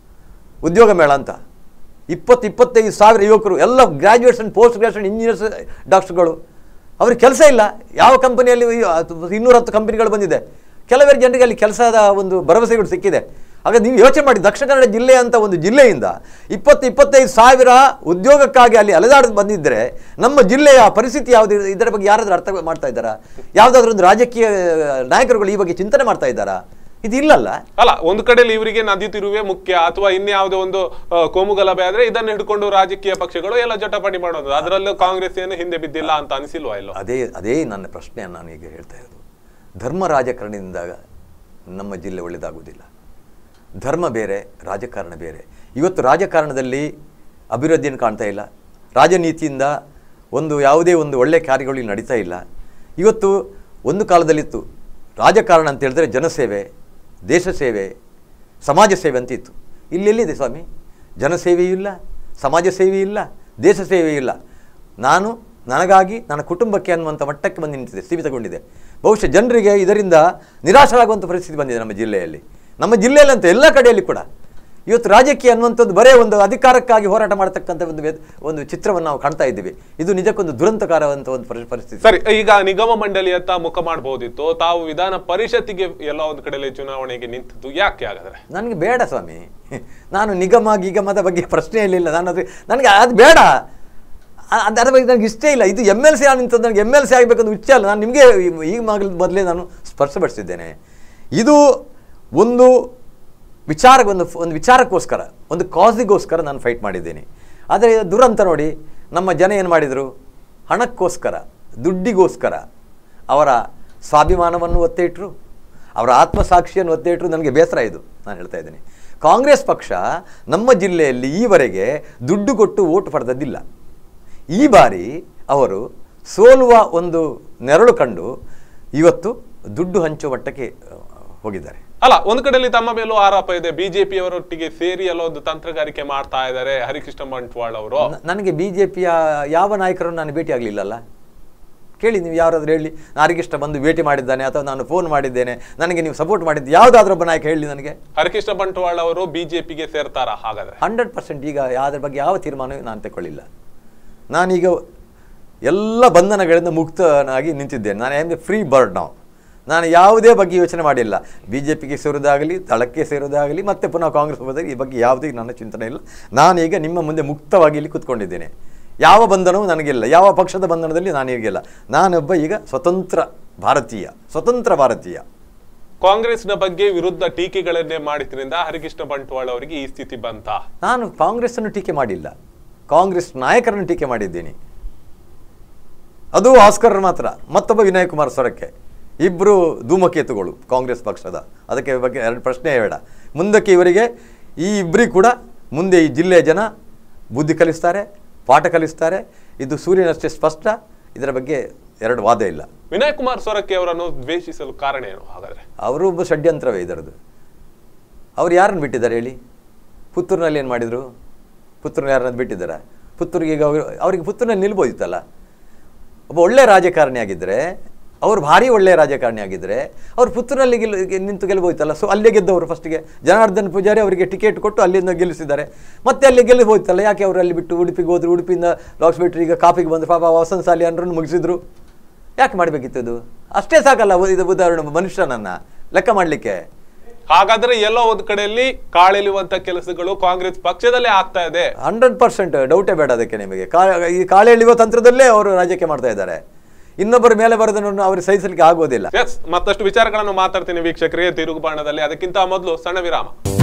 ಉದ್ಯೋಗ ಮೇಳ ಅಂತ ಇಪ್ಪತ್ತು ಇಪ್ಪತ್ತೈದು ಸಾವಿರ ಯುವಕರು ಎಲ್ಲ graduates and post graduation engineers ಡಾಕ್ಟರ್ಗಳು ಅವ್ರಿಗೆ ಕೆಲಸ ಇಲ್ಲ ಯಾವ ಕಂಪನಿಯಲ್ಲಿ ಇನ್ನೂರ ಹತ್ತು ಕಂಪನಿಗಳು ಬಂದಿದೆ ಕೆಲವರಿಗೆ ಜನರಿಗೆ ಅಲ್ಲಿ ಕೆಲಸದ ಒಂದು ಭರವಸೆಗಳು ಸಿಕ್ಕಿದೆ ಆಗ ನೀವು ಯೋಚನೆ ಮಾಡಿ ದಕ್ಷಿಣ ಕನ್ನಡ ಜಿಲ್ಲೆ ಅಂತ ಒಂದು ಜಿಲ್ಲೆಯಿಂದ ಇಪ್ಪತ್ತು ಇಪ್ಪತ್ತೈದು ಸಾವಿರ ಉದ್ಯೋಗಕ್ಕಾಗಿ ಅಲ್ಲಿ ಅಲೆದಾಡಿ ಬಂದಿದ್ದರೆ ನಮ್ಮ ಜಿಲ್ಲೆಯ ಪರಿಸ್ಥಿತಿ ಯಾವುದು ಇದರ ಬಗ್ಗೆ ಯಾರಾದರೂ ಅರ್ಥ ಮಾಡ್ತಾ ಇದ್ದಾರಾ ಯಾವುದಾದ್ರೂ ಒಂದು ರಾಜಕೀಯ ನಾಯಕರುಗಳು ಈ ಬಗ್ಗೆ ಚಿಂತನೆ ಮಾಡ್ತಾ ಇದ್ದಾರಾ ಇದು ಇಲ್ಲಲ್ಲ ಅಲ್ಲ ಒಂದು ಕಡೆಯಲ್ಲಿ ಇವರಿಗೆ ನದಿ ತಿರುವೆ ಮುಖ್ಯ ಅಥವಾ ಇನ್ಯಾವುದೇ ಒಂದು ಆ, ಕೋಮು ಗಲಭೆ ಆದ್ರೆ ಇದನ್ನು ಹಿಡ್ಕೊಂಡು ರಾಜಕೀಯ ಪಕ್ಷಗಳು ಎಲ್ಲ ಜಟಾಪಟಿ ಮಾಡೋದು ಅದರಲ್ಲೂ ಕಾಂಗ್ರೆಸ್ ಏನು ಹಿಂದೆ ಬಿದ್ದಿಲ್ಲ ಅಂತ ಅನಿಸಿಲ್ವಾ ಇಲ್ಲೋ ಅದೇ ಅದೇ ನನ್ನ ಪ್ರಶ್ನೆಯನ್ನು ನಾನು ಈಗ ಹೇಳ್ತಾ ಇರೋದು ಧರ್ಮ ರಾಜಕಾರಣದಿಂದ ನಮ್ಮ ಜಿಲ್ಲೆ ಒಳ್ಳೆಯದಾಗುವುದಿಲ್ಲ ಧರ್ಮ ಬೇರೆ ರಾಜಕಾರಣ ಬೇರೆ ಇವತ್ತು ರಾಜಕಾರಣದಲ್ಲಿ ಅಭಿವೃದ್ಧಿಯನ್ನು ಕಾಣ್ತಾ ಇಲ್ಲ ರಾಜನೀತಿಯಿಂದ ಒಂದು ಯಾವುದೇ ಒಂದು ಒಳ್ಳೆಯ ಕಾರ್ಯಗಳು ಇಲ್ಲಿ ನಡೀತಾ ಇಲ್ಲ ಇವತ್ತು ಒಂದು ಕಾಲದಲ್ಲಿತ್ತು ರಾಜಕಾರಣ ಅಂತ ಹೇಳಿದ್ರೆ ಜನಸೇವೆ ದೇಶ ಸೇವೆ ಸಮಾಜ ಸೇವೆ ಅಂತ ಇತ್ತು ಇಲ್ಲೆಲ್ಲಿದೆ ಸ್ವಾಮಿ ಜನಸೇವೆಯೂ ಇಲ್ಲ ಸಮಾಜ ಸೇವೆಯೂ ಇಲ್ಲ ದೇಶ ಸೇವೆಯೂ ಇಲ್ಲ ನಾನು ನನಗಾಗಿ ನನ್ನ ಕುಟುಂಬಕ್ಕೆ ಅನ್ನುವಂಥ ಮಟ್ಟಕ್ಕೆ ಬಂದು ನಿಂತಿದೆ ಸೀಮಿತಗೊಂಡಿದೆ ಬಹುಶಃ ಜನರಿಗೆ ಇದರಿಂದ ನಿರಾಶರಾಗುವಂಥ ಪರಿಸ್ಥಿತಿ ಬಂದಿದೆ ನಮ್ಮ ಜಿಲ್ಲೆಯಲ್ಲಿ ನಮ್ಮ ಜಿಲ್ಲೆಯಲ್ಲಿ ಅಂತ ಎಲ್ಲ ಕಡೆಯಲ್ಲಿ ಕೂಡ ಇವತ್ತು ರಾಜಕೀಯ ಅನ್ನುವಂಥದ್ದು ಬರೇ ಒಂದು ಅಧಿಕಾರಕ್ಕಾಗಿ ಹೋರಾಟ ಮಾಡತಕ್ಕಂಥ ಒಂದು ವ್ಯ- ಒಂದು ಚಿತ್ರವನ್ನು ನಾವು ಕಾಣ್ತಾ ಇದ್ದೀವಿ ಇದು ನಿಜಕ್ಕೊಂದು ದುರಂತಕಾರವಂತ ಒಂದು ಪರಿ- ಪರಿಸ್ಥಿತಿ ಸರಿ ಈಗ ನಿಗಮ ಮಂಡಳಿಯತ್ತ ಮುಖ ಮಾಡಬಹುದಿತ್ತು ತಾವು ವಿಧಾನ ಪರಿಷತ್ತಿಗೆ ಎಲ್ಲ ಒಂದು ಕಡೆಯಲ್ಲಿ ಚುನಾವಣೆಗೆ ನಿಂತದ್ದು ಯಾಕೆ ಹಾಗಾದ್ರೆ ನನಗೆ ಬೇಡ ಸ್ವಾಮಿ ನಾನು ನಿಗಮ ಗಿಗಮದ ಬಗ್ಗೆ ಪ್ರಶ್ನೆ ಇರಲಿಲ್ಲ ನಾನು ಅದು ನನಗೆ ಅದು ಬೇಡ ಆ- ಅದು ಅದರ ಬಗ್ಗೆ ನನಗೆ ಇಷ್ಟ ಇಲ್ಲ ಇದು ಎಮ್ ಎಲ್ ಸಿ ನಿಂತದ್ದು ನನಗೆ ಎಮ್ ಎಲ್ ಸಿ ಆಗಬೇಕಂತ ಇಚ್ಛೆ ಅಲ್ಲ ನಾನು ನಿಮಗೆ ಈಗ ಮಗಲ ಮೊದಲೇ ನಾನು ಸ್ಪರ್ಶಪಡಿಸಿದ್ದೇನೆ ಇದು ಒಂದು ವಿಚಾರ ಒಂದು ಒಂದು ವಿಚಾರಕ್ಕೋಸ್ಕರ ಒಂದು ಕಾಸಿಗೋಸ್ಕರ ನಾನು ಫೈಟ್ ಮಾಡಿದ್ದೀನಿ ಆದರೆ ದುರಂತ ನೋಡಿ ನಮ್ಮ ಜನ ಏನು ಮಾಡಿದರು ಹಣಕ್ಕೋಸ್ಕರ ದುಡ್ಡಿಗೋಸ್ಕರ ಅವರ ಸ್ವಾಭಿಮಾನವನ್ನು ಒತ್ತೆ ಇಟ್ಟರು ಅವರ ಆತ್ಮಸಾಕ್ಷಿಯನ್ನು ಒತ್ತೆ ಇಟ್ಟರು ನನಗೆ ಬೇಸರ ಇದು ನಾನು ಹೇಳ್ತಾ ಇದ್ದೀನಿ ಕಾಂಗ್ರೆಸ್ ಪಕ್ಷ ನಮ್ಮ ಜಿಲ್ಲೆಯಲ್ಲಿ ಈವರೆಗೆ ದುಡ್ಡು ಕೊಟ್ಟು ಓಟು ಪಡೆದದ್ದಿಲ್ಲ ಈ ಬಾರಿ ಅವರು ಸೋಲುವ ಒಂದು ನೆರಳು ಕಂಡು ಇವತ್ತು ದುಡ್ಡು ಹಂಚುವ ಮಟ್ಟಕ್ಕೆ ಆ, ಹೋಗಿದ್ದಾರೆ ಅಲ್ಲ ಒಂದ್ ಕಡೆಯಲ್ಲಿ ತಮ್ಮ ಮೇಲೂ ಆರೋಪ ಇದೆ ಬಿಜೆಪಿ ಅವರೊಟ್ಟಿಗೆ ಸೇರಿ ಎಲ್ಲ ಒಂದು ತಂತ್ರಗಾರಿಕೆ ಮಾಡ್ತಾ ಇದ್ದಾರೆ ಹರಿಕೃಷ್ಣ ಬಂಟ್ವಾಳ್ ಅವರು ನ- ನನಗೆ ಬಿ ಜೆ ಪಿಯ ಯಾವ ನಾಯಕರನ್ನು ನಾನು ಭೇಟಿ ಆಗಲಿಲ್ಲಲ್ಲ ಕೇಳಿ ನೀವು ಯಾರಾದರೂ ಹೇಳಿ ನಾರಿಗಿಷ್ಟ ಬಂದು ಭೇಟಿ ಮಾಡಿದ್ದಾನೆ ಅಥವಾ ನಾನು ಫೋನ್ ಮಾಡಿದ್ದೇನೆ ನನಗೆ ನೀವು ಸಪೋರ್ಟ್ ಮಾಡಿದ್ದು ಯಾವುದಾದ್ರೂ ಒಬ್ಬ ನಾಯಕ ಹೇಳಿ ನನಗೆ ಹರಿಕೃಷ್ಣ ಬಂಟ್ವಾಳ್ ಅವರು ಬಿಜೆಪಿಗೆ ಸೇರ್ತಾರ ಹಾಗಾದ್ರೆ ಹಂಡ್ರೆಡ್ ಪರ್ಸೆಂಟ್ ಈಗ ಅದ್ರ ಬಗ್ಗೆ ಯಾವ ತೀರ್ಮಾನ ನಾನು ತಗೊಳ್ಳಿಲ್ಲ ನಾನೀಗ ಎಲ್ಲ ಬಂಧನಗಳಿಂದ ಮುಕ್ತನಾಗಿ ನಿಂತಿದ್ದೇನೆ ನಾನು ಆಮ್ ಎ ಫ್ರೀ ಬರ್ಡ್ ನಾವು ನಾನು ಯಾವುದೇ ಬಗ್ಗೆ ಯೋಚನೆ ಮಾಡಿಲ್ಲ ಬಿ ಜೆ ಪಿಗೆ ಸೇರೋದಾಗಲಿ ದಳಕ್ಕೆ ಸೇರೋದಾಗಲಿ ಮತ್ತೆ ಪುನಃ ಕಾಂಗ್ರೆಸ್ ಹೋದಾಗ ಈ ಬಗ್ಗೆ ಯಾವುದೇ ನನ್ನ ಚಿಂತನೆ ಇಲ್ಲ ನಾನೀಗ ನಿಮ್ಮ ಮುಂದೆ ಮುಕ್ತವಾಗಿ ಇಲ್ಲಿ ಕೂತ್ಕೊಂಡಿದ್ದೇನೆ ಯಾವ ಬಂಧನವೂ ನನಗಿಲ್ಲ ಯಾವ ಪಕ್ಷದ ಬಂಧನದಲ್ಲಿ ನಾನೀಗಿಲ್ಲ ನಾನೊಬ್ಬ ಈಗ ಸ್ವತಂತ್ರ ಭಾರತೀಯ ಸ್ವತಂತ್ರ ಭಾರತೀಯ ಕಾಂಗ್ರೆಸ್ನ ಬಗ್ಗೆ ವಿರುದ್ಧ ಟೀಕೆಗಳನ್ನೇ ಮಾಡಿದ್ರಿಂದ ಹರಿಕೃಷ್ಣ ಬಂಟ್ವಾಳ್ ಅವರಿಗೆ ಈ ಸ್ಥಿತಿ ಬಂತ ನಾನು ಕಾಂಗ್ರೆಸ್ಸನ್ನು ಟೀಕೆ ಮಾಡಿಲ್ಲ ಕಾಂಗ್ರೆಸ್ ನಾಯಕರನ್ನು ಟೀಕೆ ಮಾಡಿದ್ದೀನಿ ಅದು ಆಸ್ಕರ್ ಮಾತ್ರ ಮತ್ತೊಬ್ಬ ವಿನಯ್ ಕುಮಾರ್ ಸ್ವರಕ್ಕೆ ಇಬ್ಬರು ಧೂಮಕೇತುಗಳು ಕಾಂಗ್ರೆಸ್ ಪಕ್ಷದ ಅದಕ್ಕೆ ಬಗ್ಗೆ ಎರಡು ಪ್ರಶ್ನೆ ಬೇಡ ಮುಂದಕ್ಕೆ ಇವರಿಗೆ ಈ ಇಬ್ಬರಿಗೆ ಕೂಡ ಮುಂದೆ ಈ ಜಿಲ್ಲೆಯ ಜನ ಬುದ್ಧಿ ಕಲಿಸ್ತಾರೆ ಪಾಠ ಕಲಿಸ್ತಾರೆ ಇದು ಸೂರ್ಯನಷ್ಟೇ ಸ್ಪಷ್ಟ ಇದರ ಬಗ್ಗೆ ಎರಡು ವಾದ ಇಲ್ಲ ವಿನಯ್ ಕುಮಾರ್ ಸೊರಕೆ ಅವರನ್ನು ದ್ವೇಷಿಸಲು ಕಾರಣ ಏನು ಹಾಗಾದ್ರೆ ಅವರು ಒಬ್ಬ ಷಡ್ಯಂತ್ರವೇ ಇದರದ್ದು ಅವ್ರು ಯಾರನ್ನು ಬಿಟ್ಟಿದ್ದಾರೆ ಹೇಳಿ ಪುತ್ತೂರಿನಲ್ಲಿ ಏನು ಮಾಡಿದರು ಪುತ್ತೂರಿನ ಯಾರನ್ನ ಬಿಟ್ಟಿದ್ದಾರೆ ಪುತ್ತೂರಿಗೆ ಈಗ ಅವ್ರು ಅವರಿಗೆ ಪುತ್ತೂರಿನಲ್ಲಿ ನಿಲ್ಬೋದಿತ್ತಲ್ಲ ಒಬ್ಬ ಒಳ್ಳೆಯ ರಾಜಕಾರಣಿ ಆಗಿದ್ದರೆ ಅವ್ರು ಭಾರಿ ಒಳ್ಳೆಯ ರಾಜಕಾರಣಿ ಆಗಿದ್ದರೆ ಅವ್ರು ಪುತ್ತೂರಿನಲ್ಲಿ ಗೆಲ್ ನಿಂತು ಗೆಲ್ಬೋದಿತ್ತಲ್ಲ ಸೊ ಅಲ್ಲೇ ಗೆದ್ದವರು ಫಸ್ಟಿಗೆ ಜನಾರ್ದನ್ ಪೂಜಾರಿ ಅವರಿಗೆ ಟಿಕೆಟ್ ಕೊಟ್ಟು ಅಲ್ಲಿಂದ ಗೆಲ್ಲಿಸಿದ್ದಾರೆ ಮತ್ತೆ ಅಲ್ಲಿ ಗೆಲ್ಲಬೋದಿತ್ತಲ್ಲ ಯಾಕೆ ಅವರು ಅಲ್ಲಿ ಬಿಟ್ಟು ಉಡುಪಿಗೆ ಹೋದ್ರು ಉಡುಪಿಯಿಂದ ಲಾಕ್ಸ್ ಬಿಟ್ಟರು ಈಗ ಕಾಪಿಗೆ ಬಂದರು ಪಾಪ ವಸಂತ ಸಾಲಿ ಅನ್ನರನ್ನು ಮುಗಿಸಿದ್ರು ಯಾಕೆ ಮಾಡಬೇಕಿತ್ತು ಇದು ಅಷ್ಟೇ ಸಾಕಲ್ಲ ಒ- ಇದು ಉದಾಹರಣೆ ಮನುಷ್ಯನನ್ನ ಲೆಕ್ಕ ಮಾಡಲಿಕ್ಕೆ ಹಾಗಾದ್ರೆ ಎಲ್ಲೋ ಒಂದ್ ಕಡೆಯಲ್ಲಿ ಕಾಳೆಳುವಂತ ಕೆಲಸಗಳು ಕಾಂಗ್ರೆಸ್ ಪಕ್ಷದಲ್ಲೇ ಆಗ್ತಾ ಇದೆ ಹಂಡ್ರೆಡ್ ಪರ್ಸೆಂಟ್ ಡೌಟೇ ಬೇಡ ಅದಕ್ಕೆ ನಿಮಗೆ ಕಾ ಈ ಕಾಳೆ ಎಳೆಯುವ ತಂತ್ರದಲ್ಲೇ ಅವರು ರಾಜಕೀಯ ಮಾಡ್ತಾ ಇದ್ದಾರೆ ಇನ್ನೊಬ್ಬರ ಮೇಲೆ ಬರೋದನ್ನು ಅವ್ರಿಗೆ ಸಹಿಸಲಿಕ್ಕೆ ಆಗೋದಿಲ್ಲ ಎಸ್ ಮತ್ತಷ್ಟು ವಿಚಾರಗಳನ್ನು ಮಾತಾಡ್ತೀನಿ ವೀಕ್ಷಕರಿಗೆ ತಿರುಗುಬಾಣದಲ್ಲಿ ಅದಕ್ಕಿಂತ ಮೊದಲು ಸಣ್ಣ ವಿರಾಮ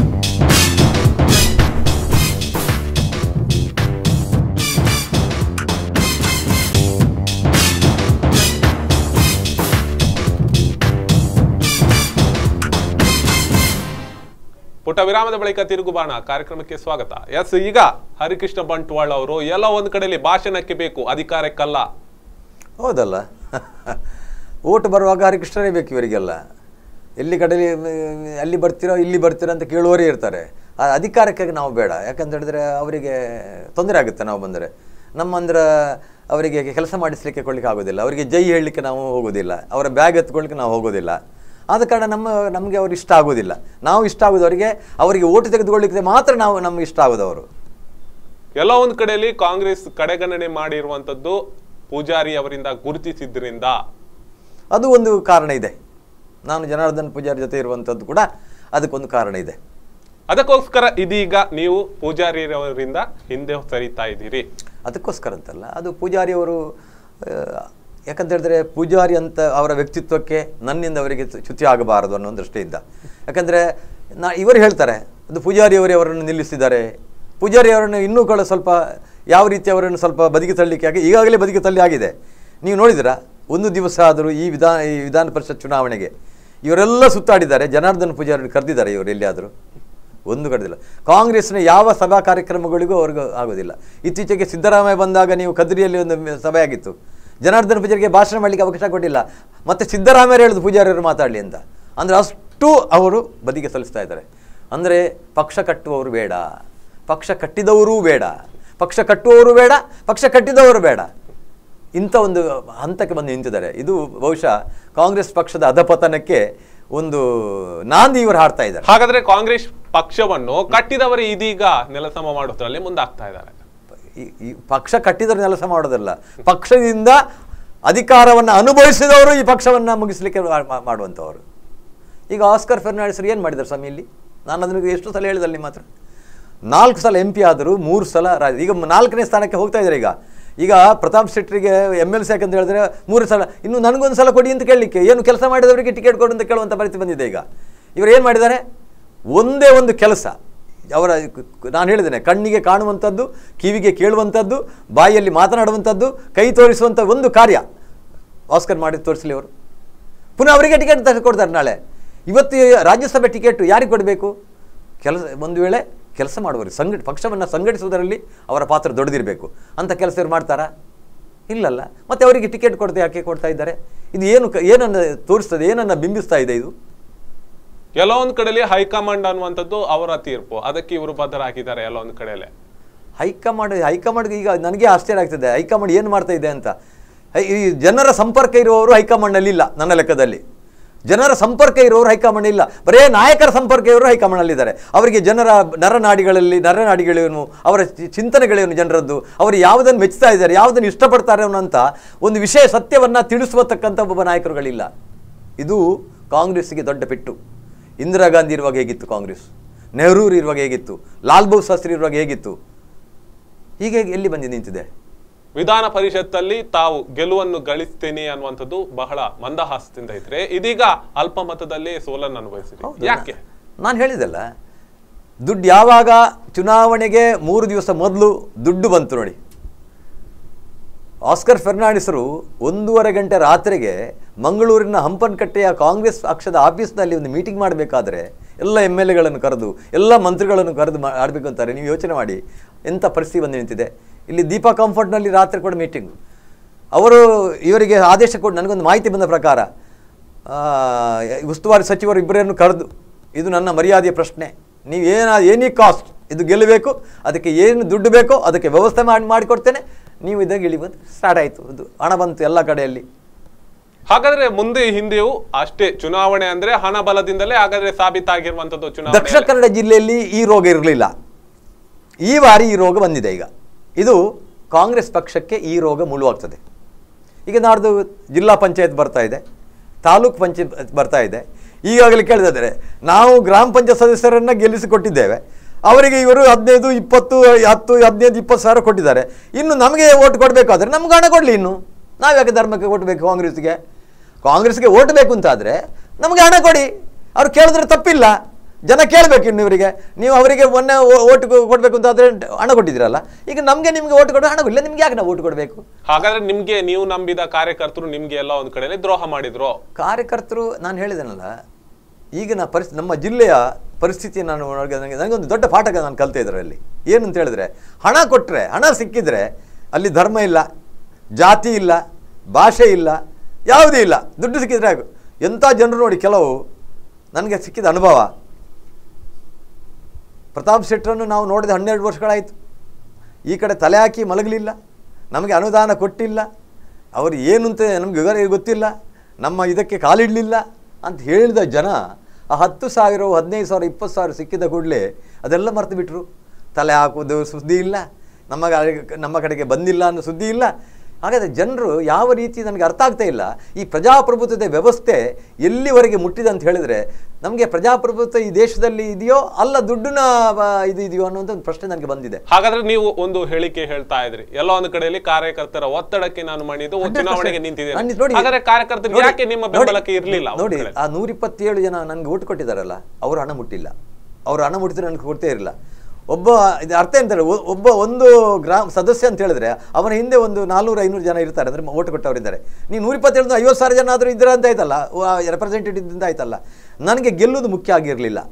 ಪುಟ ವಿರಾಮದ ಬಳಿಕ ತಿರುಗುಬಾಣ ಕಾರ್ಯಕ್ರಮಕ್ಕೆ ಸ್ವಾಗತ ಎಸ್ ಈಗ ಹರಿಕೃಷ್ಣ ಬಂಟ್ವಾಳ್ ಅವರು ಎಲ್ಲ ಒಂದ್ ಕಡೆಯಲ್ಲಿ ಭಾಷಣಕ್ಕೆ ಬೇಕು ಅಧಿಕಾರಕ್ಕಲ್ಲ ಹೌದಲ್ಲ ಓಟ್ ಬರುವಾಗ ಹರಿಕೃಷ್ಣನೇ ಬೇಕು ಇವರಿಗೆಲ್ಲ ಎಲ್ಲಿ ಕಡೆಯಲ್ಲಿ ಮ್, ಅಲ್ಲಿ ಬರ್ತೀರೋ ಇಲ್ಲಿ ಬರ್ತೀರೋ ಅಂತ ಕೇಳುವವರೇ ಇರ್ತಾರೆ ಆ ಅಧಿಕಾರಕ್ಕಾಗಿ ನಾವು ಬೇಡ ಯಾಕಂತ ಹೇಳಿದ್ರೆ ಅವರಿಗೆ ತೊಂದರೆ ಆಗುತ್ತೆ ನಾವು ಬಂದರೆ ನಮ್ಮಂದ್ರೆ ಅವರಿಗೆ ಕೆಲಸ ಮಾಡಿಸ್ಲಿಕ್ಕೆ ಕೊಡ್ಲಿಕ್ಕೆ ಆಗೋದಿಲ್ಲ ಅವರಿಗೆ ಜೈ ಹೇಳಲಿಕ್ಕೆ ನಾವು ಹೋಗೋದಿಲ್ಲ ಅವರ ಬ್ಯಾಗ್ ಎತ್ಕೊಳ್ಳಿಕ್ಕೆ ನಾವು ಹೋಗೋದಿಲ್ಲ ಆದ ಕಾರಣ ನಮ್ಮ ನಮಗೆ ಅವ್ರು ಇಷ್ಟ ಆಗೋದಿಲ್ಲ ನಾವು ಇಷ್ಟ ಆಗೋದು ಅವರಿಗೆ ಅವರಿಗೆ ಓಟು ತೆಗೆದುಕೊಳ್ಳಿಕ್ಕೆ ಮಾತ್ರ ನಾವು ನಮ್ಗೆ ಇಷ್ಟ ಆಗೋದು ಅವರು ಎಲ್ಲ ಒಂದ್ ಕಡೆಯಲ್ಲಿ ಕಾಂಗ್ರೆಸ್ ಕಡೆಗಣನೆ ಮಾಡಿರುವಂತದ್ದು ಪೂಜಾರಿ ಅವರಿಂದ ಗುರುತಿಸಿದ್ರಿಂದ ಅದು ಒಂದು ಕಾರಣ ಇದೆ ನಾನು ಜನಾರ್ದನ್ ಪೂಜಾರಿ ಜೊತೆ ಇರುವಂಥದ್ದು ಕೂಡ ಅದಕ್ಕೊಂದು ಕಾರಣ ಇದೆ ಅದಕ್ಕೋಸ್ಕರ ಇದೀಗ ನೀವು ಪೂಜಾರಿ ಅವರಿಂದ ಹಿಂದೆ ಸರಿತಾ ಇದ್ದೀರಿ ಅದಕ್ಕೋಸ್ಕರ ಅಂತಲ್ಲ ಅದು ಪೂಜಾರಿಯವರು ಆ, ಯಾಕಂತ ಹೇಳಿದ್ರೆ ಪೂಜಾರಿ ಅಂತ ಅವರ ವ್ಯಕ್ತಿತ್ವಕ್ಕೆ ನನ್ನಿಂದ ಅವರಿಗೆ ಚು- ಚ್ಯುತಿ ಆಗಬಾರದು ಅನ್ನೋ ಒಂದು ದೃಷ್ಟಿಯಿಂದ ಯಾಕಂದರೆ ನಾ ಇವರು ಹೇಳ್ತಾರೆ ಅದು ಪೂಜಾರಿಯವರೇ ಅವರನ್ನು ನಿಲ್ಲಿಸಿದ್ದಾರೆ ಪೂಜಾರಿ ಅವರನ್ನು ಇನ್ನೂ ಕೂಡ ಸ್ವಲ್ಪ ಯಾವ ರೀತಿ ಅವರನ್ನು ಸ್ವಲ್ಪ ಬದಿಗೆ ತಳ್ಳಲಿಕ್ಕೆ ಆಗಿ ಈಗಾಗಲೇ ಬದಿಗೆ ತಳ್ಳಿ ಆಗಿದೆ ನೀವು ನೋಡಿದಿರಾ ಒಂದು ದಿವಸ ಆದರೂ ಈ ವಿಧಾನ ಈ ವಿಧಾನ ಪರಿಷತ್ ಚುನಾವಣೆಗೆ ಇವರೆಲ್ಲ ಸುತ್ತಾಡಿದ್ದಾರೆ ಜನಾರ್ದನ್ ಪೂಜಾರಿ ಕರೆದಿದ್ದಾರೆ ಇವರು ಎಲ್ಲಿಯಾದರೂ ಒಂದು ಕಡೆದಿಲ್ಲ ಕಾಂಗ್ರೆಸ್ನ ಯಾವ ಸಭಾ ಕಾರ್ಯಕ್ರಮಗಳಿಗೂ ಅವ್ರಿಗೂ ಆಗೋದಿಲ್ಲ ಇತ್ತೀಚೆಗೆ ಸಿದ್ದರಾಮಯ್ಯ ಬಂದಾಗ ನೀವು ಕದ್ರಿಯಲ್ಲಿ ಒಂದು ಮ- ಸಭೆ ಆಗಿತ್ತು ಜನಾರ್ದನ ಪೂಜಾರಿಗೆ ಭಾಷಣ ಮಾಡಲಿಕ್ಕೆ ಅವಕಾಶ ಕೊಟ್ಟಿಲ್ಲ ಮತ್ತೆ ಸಿದ್ದರಾಮಯ್ಯ ಹೇಳಿದ್ರು ಪೂಜಾರಿಯವರು ಮಾತಾಡಲಿ ಅಂತ ಅಂದರೆ ಅಷ್ಟು ಅವರು ಬದಿಗೆ ಸಲ್ಲಿಸ್ತಾ ಇದ್ದಾರೆ ಅಂದರೆ ಪಕ್ಷ ಕಟ್ಟುವವರು ಬೇಡ ಪಕ್ಷ ಕಟ್ಟಿದವರೂ ಬೇಡ ಪಕ್ಷ ಕಟ್ಟುವವರು ಬೇಡ ಪಕ್ಷ ಕಟ್ಟಿದವರು ಬೇಡ ಇಂಥ ಒಂದು ಹಂತಕ್ಕೆ ಬಂದು ನಿಂತಿದ್ದಾರೆ ಇದು ಬಹುಶಃ ಕಾಂಗ್ರೆಸ್ ಪಕ್ಷದ ಅಧಪತನಕ್ಕೆ ಒಂದು ನಾಂದಿ ಇವರು ಹಾಡ್ತಾ ಇದ್ದಾರೆ ಹಾಗಾದ್ರೆ ಕಾಂಗ್ರೆಸ್ ಪಕ್ಷವನ್ನು ಕಟ್ಟಿದವರು ಇದೀಗ ನೆಲಸಮ ಮಾಡೋದ್ರಲ್ಲಿ ಮುಂದಾಗ್ತಾ ಇದ್ದಾರೆ ಈ- ಈ ಪಕ್ಷ ಕಟ್ಟಿದರೆ ಕೆಲಸ ಮಾಡೋದಲ್ಲ ಪಕ್ಷದಿಂದ ಅಧಿಕಾರವನ್ನು ಅನುಭವಿಸಿದವರು ಈ ಪಕ್ಷವನ್ನು ಮುಗಿಸ್ಲಿಕ್ಕೆ ಮಾ- ಮಾ- ಮಾಡುವಂಥವ್ರು ಈಗ ಆಸ್ಕರ್ ಫೆರ್ನಾಂಡಿಸ್ ಏನು ಮಾಡಿದ್ದಾರೆ ಸ್ವಾಮಿ ಇಲ್ಲಿ ನಾನು ಅದನ್ನು ಎಷ್ಟು ಸಲ ಹೇಳಿದಲ್ಲಿ ನಿಮ್ಮ ಹತ್ರ ನಾಲ್ಕು ಸಲ ಎಂ ಪಿ ಆದರು ಮೂರು ಸಲ ರಾಜ ಈಗ ನಾಲ್ಕನೇ ಸ್ಥಾನಕ್ಕೆ ಹೋಗ್ತಾ ಇದ್ದಾರೆ ಈಗ ಈಗ ಪ್ರತಾಪ್ ಶೆಟ್ಟರಿಗೆ ಎಮ್ ಎಲ್ ಸಿ ಯಾಕಂತ ಹೇಳಿದ್ರೆ ಮೂರು ಸಲ ಇನ್ನು ನನಗೊಂದು ಸಲ ಕೊಡಿ ಅಂತ ಕೇಳಲಿಕ್ಕೆ ಏನು ಕೆಲಸ ಮಾಡಿದವರಿಗೆ ಟಿಕೆಟ್ ಕೊಡು ಅಂತ ಕೇಳುವಂಥ ಪರಿಸ್ಥಿತಿ ಬಂದಿದೆ ಈಗ ಇವರು ಏನು ಮಾಡಿದ್ದಾರೆ ಒಂದೇ ಒಂದು ಕೆಲಸ ಅವರ ನಾನು ಹೇಳಿದ್ದೇನೆ ಕಣ್ಣಿಗೆ ಕಾಣುವಂಥದ್ದು ಕಿವಿಗೆ ಕೇಳುವಂಥದ್ದು ಬಾಯಿಯಲ್ಲಿ ಮಾತನಾಡುವಂಥದ್ದು ಕೈ ತೋರಿಸುವಂಥ ಒಂದು ಕಾರ್ಯ ಆಸ್ಕರ್ ಮಾಡಿ ತೋರಿಸಲಿ ಅವರು ಪುನಃ ಅವರಿಗೆ ಟಿಕೆಟ್ ತ- ಕೊಡ್ತಾರೆ ನಾಳೆ ಇವತ್ತು ರಾಜ್ಯಸಭೆ ಟಿಕೆಟ್ ಯಾರಿಗೆ ಕೊಡಬೇಕು ಕೆಲಸ ಒಂದು ವೇಳೆ ಕೆಲಸ ಮಾಡುವವರು ಸಂಘ ಪಕ್ಷವನ್ನು ಸಂಘಟಿಸುವುದರಲ್ಲಿ ಅವರ ಪಾತ್ರ ದೊಡ್ಡದಿರಬೇಕು ಅಂತ ಕೆಲಸ ಇವ್ರು ಮಾಡ್ತಾರಾ ಇಲ್ಲಲ್ಲ ಮತ್ತೆ ಅವರಿಗೆ ಟಿಕೆಟ್ ಕೊಡ್ತಾ ಯಾಕೆ ಕೊಡ್ತಾ ಇದ್ದಾರೆ ಇದು ಏನು ಕ- ಏನನ್ನ ತೋರಿಸ್ತದೆ ಏನನ್ನ ಬಿಂಬಿಸ್ತಾ ಇದೆ ಇದು ಎಲ್ಲೋ ಒಂದ್ ಕಡೆಯಲ್ಲಿ ಹೈಕಮಾಂಡ್ ಅನ್ನುವಂಥದ್ದು ಅವರ ತೀರ್ಪು ಅದಕ್ಕೆ ಇವರು ಬದ್ಧರಾಗಿದ್ದಾರೆ ಎಲ್ಲೋ ಒಂದ್ ಕಡೆಯಲ್ಲಿ ಹೈಕಮಾಂಡ್ ಹೈಕಮಾಂಡ್ ಈಗ ನನಗೆ ಆಶ್ಚರ್ಯ ಆಗ್ತದೆ ಹೈಕಮಾಂಡ್ ಏನು ಮಾಡ್ತಾ ಇದೆ ಅಂತ ಹೈ- ಈ ಜನರ ಸಂಪರ್ಕ ಇರುವವರು ಹೈಕಮಾಂಡ್ನಲ್ಲಿ ಇಲ್ಲ ನನ್ನ ಲೆಕ್ಕದಲ್ಲಿ ಜನರ ಸಂಪರ್ಕ ಇರುವವರು ಹೈಕಮಾಂಡ್ ಇಲ್ಲ ಬರೇ ನಾಯಕರ ಸಂಪರ್ಕ ಇರೋರು ಹೈಕಮಾಂಡ್ನಲ್ಲಿದ್ದಾರೆ ಅವರಿಗೆ ಜನರ ನರನಾಡಿಗಳಲ್ಲಿ ನರನಾಡಿಗಳೇನು ಅವರ ಚಿ- ಚಿಂತನೆಗಳೇನು ಜನರದ್ದು ಅವರು ಯಾವುದನ್ನು ಮೆಚ್ಚುತ್ತಾ ಇದ್ದಾರೆ ಯಾವುದನ್ನು ಇಷ್ಟಪಡ್ತಾರೆ ಅನ್ನೋಂಥ ಒಂದು ವಿಷಯ ಸತ್ಯವನ್ನು ತಿಳಿಸುವತಕ್ಕಂಥ ಒಬ್ಬ ನಾಯಕರುಗಳಿಲ್ಲ ಇದು ಕಾಂಗ್ರೆಸ್ಸಿಗೆ ದೊಡ್ಡ ಪೆಟ್ಟು ಇಂದಿರಾ ಗಾಂಧಿ ಇರುವಾಗ ಹೇಗಿತ್ತು ಕಾಂಗ್ರೆಸ್ ನೆಹರು ಇರುವಾಗ ಹೇಗಿತ್ತು ಲಾಲ್ ಬಹದ್ದೂರ್ ಶಾಸ್ತ್ರಿ ಇರುವಾಗ ಹೇಗಿತ್ತು ಹೀಗೆ ಎಲ್ಲಿ ಬಂದು ನಿಂತಿದೆ ವಿಧಾನ ಪರಿಷತ್ತಲ್ಲಿ ತಾವು ಗೆಲುವನ್ನು ಗಳಿಸ್ತೇನೆ ಅನ್ನುವಂಥದ್ದು ಬಹಳ ಮಂದಹಾಸದಿಂದ ಇದ್ರೆ ಇದೀಗ ಅಲ್ಪ ಮತದಲ್ಲಿ ಸೋಲನ್ನು ಅನುಭವಿಸಿದೆ ಯಾಕೆ ನಾನು ಹೇಳಿದಲ್ಲ ದುಡ್ಡು ಯಾವಾಗ ಚುನಾವಣೆಗೆ ಮೂರು ದಿವಸ ಮೊದಲು ದುಡ್ಡು ಬಂತು ನೋಡಿ ಆಸ್ಕರ್ ಫೆರ್ನಾಂಡಿಸರು ಒಂದೂವರೆ ಗಂಟೆ ರಾತ್ರಿಗೆ ಮಂಗಳೂರಿನ ಹಂಪನಕಟ್ಟೆಯ ಕಾಂಗ್ರೆಸ್ ಪಕ್ಷದ ಆಫೀಸ್ನಲ್ಲಿ ಒಂದು ಮೀಟಿಂಗ್ ಮಾಡಬೇಕಾದ್ರೆ ಎಲ್ಲ ಎಮ್ ಎಲ್ ಎಗಳನ್ನು ಕರೆದು ಎಲ್ಲ ಮಂತ್ರಿಗಳನ್ನು ಕರೆದು ಮಾ ಆಡಬೇಕು ಅಂತಾರೆ ನೀವು ಯೋಚನೆ ಮಾಡಿ ಎಂಥ ಪರಿಸ್ಥಿತಿ ಬಂದು ನಿಂತಿದೆ ಇಲ್ಲಿ ದೀಪಾ ಕಂಫರ್ಟ್ನಲ್ಲಿ ರಾತ್ರಿ ಕೂಡ ಮೀಟಿಂಗು ಅವರು ಇವರಿಗೆ ಆದೇಶ ಕೊಟ್ಟು ನನಗೊಂದು ಮಾಹಿತಿ ಬಂದ ಪ್ರಕಾರ ಆ, ಉಸ್ತುವಾರಿ ಸಚಿವರು ಇಬ್ಬರನ್ನು ಕರೆದು ಇದು ನನ್ನ ಮರ್ಯಾದೆಯ ಪ್ರಶ್ನೆ ನೀವು ಏನ ಏನಿ ಕಾಸ್ಟ್ ಇದು ಗೆಲ್ಲಬೇಕು ಅದಕ್ಕೆ ಏನು ದುಡ್ಡು ಬೇಕೋ ಅದಕ್ಕೆ ವ್ಯವಸ್ಥೆ ಮಾಡಿ ಮಾಡಿಕೊಡ್ತೇನೆ ನೀವು ಇದಾಗ ಇಳಿಬೋದು ಸ್ಟಾರ್ಟ್ ಆಯಿತು ಇದು ಹಣ ಬಂತು ಎಲ್ಲ ಕಡೆಯಲ್ಲಿ ಹಾಗಾದ್ರೆ ಮುಂದೆ ಹಿಂದೆಯೂ ಅಷ್ಟೇ ಚುನಾವಣೆ ಅಂದ್ರೆ ಹಣ ಬಲದಿಂದಲೇ ಹಾಗಾದ್ರೆ ಸಾಬೀತಾಗಿರುವಂತದ್ದು ದಕ್ಷಿಣ ಚುನಾವಣೆ ಕನ್ನಡ ಜಿಲ್ಲೆಯಲ್ಲಿ ಈ ರೋಗ ಇರಲಿಲ್ಲ ಈ ಬಾರಿ ಈ ರೋಗ ಬಂದಿದೆ ಈಗ ಇದು ಕಾಂಗ್ರೆಸ್ ಪಕ್ಷಕ್ಕೆ ಈ ರೋಗ ಮುಳುವಾಗ್ತದೆ ಈಗ ನಾಡ್ದು ಜಿಲ್ಲಾ ಪಂಚಾಯತ್ ಬರ್ತಾ ಇದೆ ತಾಲೂಕ್ ಪಂಚಾಯತ್ ಬರ್ತಾ ಇದೆ ಈಗಾಗಲೇ ಕೇಳಿದರೆ ನಾವು ಗ್ರಾಮ ಪಂಚಾಯತ್ ಸದಸ್ಯರನ್ನು ಗೆಲ್ಲಿಸಿಕೊಟ್ಟಿದ್ದೇವೆ ಅವರಿಗೆ ಇವರು ಹದಿನೈದು ಇಪ್ಪತ್ತು ಹತ್ತು ಹದಿನೈದು ಇಪ್ಪತ್ತು ಸಾವಿರ ಕೊಟ್ಟಿದ್ದಾರೆ ಇನ್ನು ನಮಗೆ ಓಟ್ ಕೊಡಬೇಕಾದ್ರೆ ನಮ್ಗೆ ಹಣ ಕೊಡಲಿ ಇನ್ನು ನಾವು ಯಾಕೆ ಧರ್ಮಕ್ಕೆ ಕೊಡಬೇಕು ಕಾಂಗ್ರೆಸ್ಗೆ ಕಾಂಗ್ರೆಸ್ಗೆ ಓಟ್ ಬೇಕು ಅಂತಾದರೆ ನಮಗೆ ಹಣ ಕೊಡಿ ಅವ್ರು ಕೇಳಿದ್ರೆ ತಪ್ಪಿಲ್ಲ ಜನ ಕೇಳಬೇಕು ಇನ್ನು ಇವರಿಗೆ ನೀವು ಅವರಿಗೆ ಮೊನ್ನೆ ಓಟ್ ಕೊಡಬೇಕು ಅಂತಾದರೆ ಹಣ ಕೊಟ್ಟಿದ್ದೀರಲ್ಲ ಈಗ ನಮಗೆ ನಿಮಗೆ ಓಟ್ ಕೊಡೋ ಹಣ ಇಲ್ಲ ನಿಮ್ಗೆ ಯಾಕೆ ನಾವು ಓಟ್ ಕೊಡಬೇಕು ಹಾಗಾದ್ರೆ ನಿಮ್ಗೆ ನೀವು ನಂಬಿದ ಕಾರ್ಯಕರ್ತರು ನಿಮ್ಗೆ ಎಲ್ಲ ಒಂದ್ ಕಡೆಯಲ್ಲಿ ದ್ರೋಹ ಮಾಡಿದ್ರು ಕಾರ್ಯಕರ್ತರು ನಾನು ಹೇಳಿದೆನಲ್ಲ ಈಗಿನ ಪರಿಸ್ ನಮ್ಮ ಜಿಲ್ಲೆಯ ಪರಿಸ್ಥಿತಿ ನಾನು ನೋಡಿದ ನನಗೆ ನನಗೊಂದು ದೊಡ್ಡ ಪಾಠ ನಾನು ಕಲಿತೆ ಇದರಲ್ಲಿ ಏನು ಅಂತ ಹೇಳಿದ್ರೆ ಹಣ ಕೊಟ್ಟರೆ ಹಣ ಸಿಕ್ಕಿದ್ರೆ ಅಲ್ಲಿ ಧರ್ಮ ಇಲ್ಲ ಜಾತಿ ಇಲ್ಲ ಭಾಷೆ ಇಲ್ಲ ಯಾವುದೂ ಇಲ್ಲ ದುಡ್ಡು ಸಿಕ್ಕಿದ್ರೆ ಆಗು ಎಂಥ ಜನರು ನೋಡಿ ಕೆಲವು ನನಗೆ ಸಿಕ್ಕಿದ ಅನುಭವ ಪ್ರತಾಪ್ ಶೆಟ್ಟರನ್ನು ನಾವು ನೋಡಿದ ಹನ್ನೆರಡು ವರ್ಷಗಳಾಯಿತು ಈ ಕಡೆ ತಲೆ ಹಾಕಿ ಮಲಗಲಿಲ್ಲ ನಮಗೆ ಅನುದಾನ ಕೊಟ್ಟಿಲ್ಲ ಅವರು ಏನು ಅಂತ ನಮಗೆ ವಿವರ ಗೊತ್ತಿಲ್ಲ ನಮ್ಮ ಇದಕ್ಕೆ ಕಾಲಿಡಲಿಲ್ಲ ಅಂತ ಹೇಳಿದ ಜನ ಆ ಹತ್ತು ಸಾವಿರ ಹದಿನೈದು ಸಾವಿರ ಇಪ್ಪತ್ತು ಸಾವಿರ ಸಿಕ್ಕಿದ ಕೂಡಲೇ ಅದೆಲ್ಲ ಮರೆತು ಬಿಟ್ಟರು ತಲೆ ಹಾಕುವುದು ಸುದ್ದಿ ಇಲ್ಲ ನಮ್ಮ ಗ- ನಮ್ಮ ಕಡೆಗೆ ಬಂದಿಲ್ಲ ಅನ್ನೋ ಸುದ್ದಿ ಇಲ್ಲ ಹಾಗಾದರೆ ಜನರು ಯಾವ ರೀತಿ ನನಗೆ ಅರ್ಥ ಆಗ್ತಾ ಇಲ್ಲ ಈ ಪ್ರಜಾಪ್ರಭುತ್ವದ ವ್ಯವಸ್ಥೆ ಎಲ್ಲಿವರೆಗೆ ಮುಟ್ಟಿದೆ ಅಂತ ಹೇಳಿದ್ರೆ ನಮಗೆ ಪ್ರಜಾಪ್ರಭುತ್ವ ಈ ದೇಶದಲ್ಲಿ ಇದೆಯೋ ಅಲ್ಲ ದುಡ್ಡಿನ ಆ, ಇದು ಇದೆಯೋ ಅನ್ನೋಂಥ ಒಂದು ಪ್ರಶ್ನೆ ನನಗೆ ಬಂದಿದೆ ಹಾಗಾದ್ರೆ ನೀವು ಒಂದು ಹೇಳಿಕೆ ಹೇಳ್ತಾ ಇದ್ರಿ ಎಲ್ಲ ಒಂದು ಕಡೆಯಲ್ಲಿ ಕಾರ್ಯಕರ್ತರ ಒತ್ತಡಕ್ಕೆ ನಾನು ಮಣಿದು ಚುನಾವಣೆಗೆ ನಿಂತಿದ್ದೇನೆ ನಾನು ನೋಡಿ- ಹಾಗಾದ್ರೆ ಕಾರ್ಯಕರ್ತರು ನೋಡಿ- ಯಾಕೆ ನಿಮ್ಮ ನೋಡಿ- ಬೆಂಬಲಕ್ಕೆ ಇರ್ಲಿಲ್ಲ ಒಂದ್ ನೋಡಿ ಕಡೆ? ಆ ನೂರಿಪ್ಪತ್ತೇಳು ಜನ ನನಗೆ ಓಟ್ ಕೊಟ್ಟಿದ್ದಾರಲ್ಲ ಅವರು ಹಣ ಮುಟ್ಟಿಲ್ಲ ಅವರು ಹಣ ಮುಟ್ಟಿದ್ರೆ ನನಗೆ ಕೊಡ್ತೇ ಇರಲಿಲ್ಲ ಒಬ್ಬ ಇದು ಅರ್ಥ ಎಂತಾರೆ ಒಬ್ಬ ಒಂದು ಗ್ರಾಮ ಸದಸ್ಯ ಅಂತ ಹೇಳಿದ್ರೆ ಅವನ ಹಿಂದೆ ಒಂದು ನಾಲ್ನೂರು ಐನೂರು ಜನ ಇರ್ತಾರೆ ಅಂದರೆ ಓಟ್ ಕೊಟ್ಟವರಿದ್ದಾರೆ ನೀವು ನೂರಿಪ್ಪತ್ತೇಳು ಐವತ್ತು ಸಾವಿರ ಜನ ಆದರೂ ಇದ್ದೀರ ಅಂತ ಆಯ್ತಲ್ಲ ರೆಪ್ರೆಸೆಂಟೇಟಿವ್ ಆಯ್ತಲ್ಲ ನನಗೆ ಗೆಲ್ಲುವುದು ಮುಖ್ಯ ಆಗಿರಲಿಲ್ಲ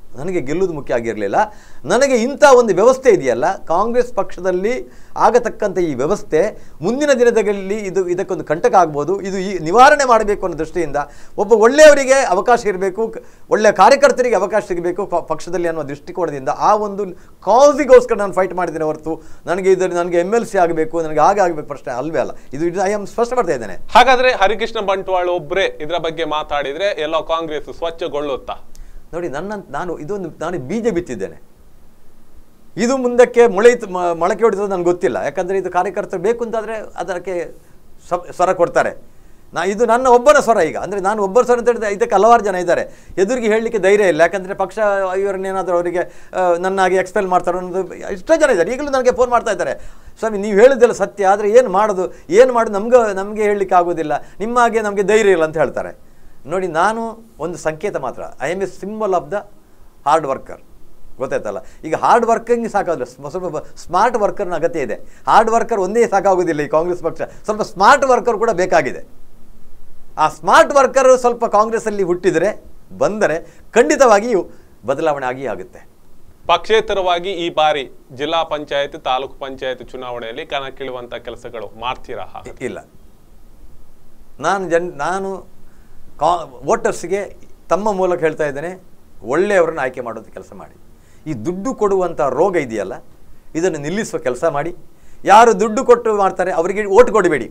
ನನಗೆ ಗೆಲ್ಲುವುದು ಮುಖ್ಯ ಆಗಿರಲಿಲ್ಲ ನನಗೆ ಇಂಥ ಒಂದು ವ್ಯವಸ್ಥೆ ಇದೆಯಲ್ಲ ಕಾಂಗ್ರೆಸ್ ಪಕ್ಷದಲ್ಲಿ ಆಗತಕ್ಕಂಥ ಈ ವ್ಯವಸ್ಥೆ ಮುಂದಿನ ದಿನದಲ್ಲಿ ಇದು ಇದಕ್ಕೊಂದು ಕಂಟಕ ಆಗ್ಬೋದು ಇದು ಈ ನಿವಾರಣೆ ಮಾಡಬೇಕು ಅನ್ನೋ ದೃಷ್ಟಿಯಿಂದ ಒಬ್ಬ ಒಳ್ಳೆಯವರಿಗೆ ಅವಕಾಶ ಇರಬೇಕು ಕ- ಒಳ್ಳೆಯ ಕಾರ್ಯಕರ್ತರಿಗೆ ಅವಕಾಶ ಸಿಗಬೇಕು ಪ- ಪಕ್ಷದಲ್ಲಿ ಅನ್ನೋ ದೃಷ್ಟಿಕೋನದಿಂದ ಆ ಒಂದು ಕಾಸಿಗೋಸ್ಕರ ನಾನು ಫೈಟ್ ಮಾಡಿದ್ದೇನೆ ಹೊರತು ನನಗೆ ಇದರ ನನಗೆ ಎಮ್ ಎಲ್ ಸಿ ಆಗಬೇಕು ನನಗೆ ಹಾಗೆ ಆಗಬೇಕು ಪ್ರಶ್ನೆ ಅಲ್ವೇ ಅಲ್ಲ ಇದು ಐ ಆಮ್ ಸ್ಪಷ್ಟ ಮಾಡ್ತಾ ಇದ್ದೇನೆ ಹಾಗಾದ್ರೆ ಹರಿಕೃಷ್ಣ ಬಂಟ್ವಾಳ ಒಬ್ರೇ ಇದರ ಬಗ್ಗೆ ಮಾತಾಡಿದ್ರೆ ಎಲ್ಲೋ ಕಾಂಗ್ರೆಸ್ ಸ್ವಚ್ಛಗೊಳ್ಳುತ್ತಾ ನೋಡಿ ನನ್ನ ನಾನು ಇದೊಂದು ನಾನು ಬೀಜ ಬಿತ್ತಿದ್ದೇನೆ ಇದು ಮುಂದಕ್ಕೆ ಮೊಳೆಯಿತು ಮ- ಮೊಳಕೆ ಹೊಡಿತದೆ ನನಗೆ ಗೊತ್ತಿಲ್ಲ ಯಾಕಂದರೆ ಇದು ಕಾರ್ಯಕರ್ತರು ಬೇಕು ಅಂತಾದರೆ ಅದಕ್ಕೆ ಸ- ಸ್ವರ ಕೊಡ್ತಾರೆ ನಾ ಇದು ನನ್ನ ಒಬ್ಬನ ಸ್ವರ ಈಗ ಅಂದರೆ ನಾನು ಒಬ್ಬರ ಸ್ವರ ಅಂತ ಹೇಳಿದ್ರೆ ಇದಕ್ಕೆ ಹಲವಾರು ಜನ ಇದ್ದಾರೆ ಎದುರಿಗೆ ಹೇಳಲಿಕ್ಕೆ ಧೈರ್ಯ ಇಲ್ಲ ಯಾಕಂದರೆ ಪಕ್ಷ ಇವರನ್ನೇನಾದರೂ ಅವರಿಗೆ ಆ, ನನ್ನಾಗಿ ಎಕ್ಸ್ಪೆಲ್ ಮಾಡ್ತಾರೆ ಅನ್ನೋದು ಎಷ್ಟೋ ಜನ ಇದ್ದಾರೆ ಈಗಲೂ ನನಗೆ ಫೋನ್ ಮಾಡ್ತಾ ಇದ್ದಾರೆ ಸ್ವಾಮಿ ನೀವು ಹೇಳಿದ್ದೆಲ್ಲ ಸತ್ಯ ಆದರೆ ಏನು ಮಾಡೋದು ಏನು ಮಾಡೋದು ನಮ್ಗೆ ನಮಗೆ ಹೇಳಲಿಕ್ಕೆ ಆಗೋದಿಲ್ಲ ನಿಮ್ಮ ಹಾಗೆ ನಮಗೆ ಧೈರ್ಯ ಇಲ್ಲ ಅಂತ ಹೇಳ್ತಾರೆ ನೋಡಿ ನಾನು ಒಂದು ಸಂಕೇತ ಮಾತ್ರ I am a symbol of the hard worker ಗೊತ್ತಾಯ್ತಲ್ಲ ಈಗ ಹಾರ್ಡ್ ವರ್ಕಿಂಗ್ ಸಾಕಾಗಲ್ಲ ಸ್ಮ- ಸ್ವಲ್ಪ ಸ್ಮಾರ್ಟ್ ವರ್ಕರ್ನ ಅಗತ್ಯ ಇದೆ ಹಾರ್ಡ್ ವರ್ಕರ್ ಒಂದೇ ಸಾಕಾಗೋದಿಲ್ಲ ಈ ಕಾಂಗ್ರೆಸ್ ಪಕ್ಷ ಸ್ವಲ್ಪ ಸ್ಮಾರ್ಟ್ ವರ್ಕರ್ ಕೂಡ ಬೇಕಾಗಿದೆ ಆ ಸ್ಮಾರ್ಟ್ ವರ್ಕರ್ ಸ್ವಲ್ಪ ಕಾಂಗ್ರೆಸ್ಸಲ್ಲಿ ಹುಟ್ಟಿದರೆ ಬಂದರೆ ಖಂಡಿತವಾಗಿಯೂ ಬದಲಾವಣೆ ಆಗಿ ಆಗುತ್ತೆ ಪಕ್ಷೇತರವಾಗಿ ಈ ಬಾರಿ ಜಿಲ್ಲಾ ಪಂಚಾಯತ್ ತಾಲೂಕು ಪಂಚಾಯತ್ ಚುನಾವಣೆಯಲ್ಲಿ ಕಣಕ್ಕಿಳುವಂತ ಕೆಲಸಗಳು ಮಾಡ್ತೀರಾ ಇ- ಇಲ್ಲ ನಾನು ಜನ್ ನಾನು ಕಾ ವೋಟರ್ಸ್ಗೆ ತಮ್ಮ ಮೂಲಕ ಹೇಳ್ತಾ ಇದ್ದೇನೆ ಒಳ್ಳೆಯವರನ್ನು ಆಯ್ಕೆ ಮಾಡೋದು ಕೆಲಸ ಮಾಡಿ ಈ ದುಡ್ಡು ಕೊಡುವಂಥ ರೋಗ ಇದೆಯಲ್ಲ ಇದನ್ನು ನಿಲ್ಲಿಸುವ ಕೆಲಸ ಮಾಡಿ ಯಾರು ದುಡ್ಡು ಕೊಟ್ಟು ಮಾಡ್ತಾರೆ ಅವರಿಗೆ ಓಟ್ ಕೊಡಬೇಡಿ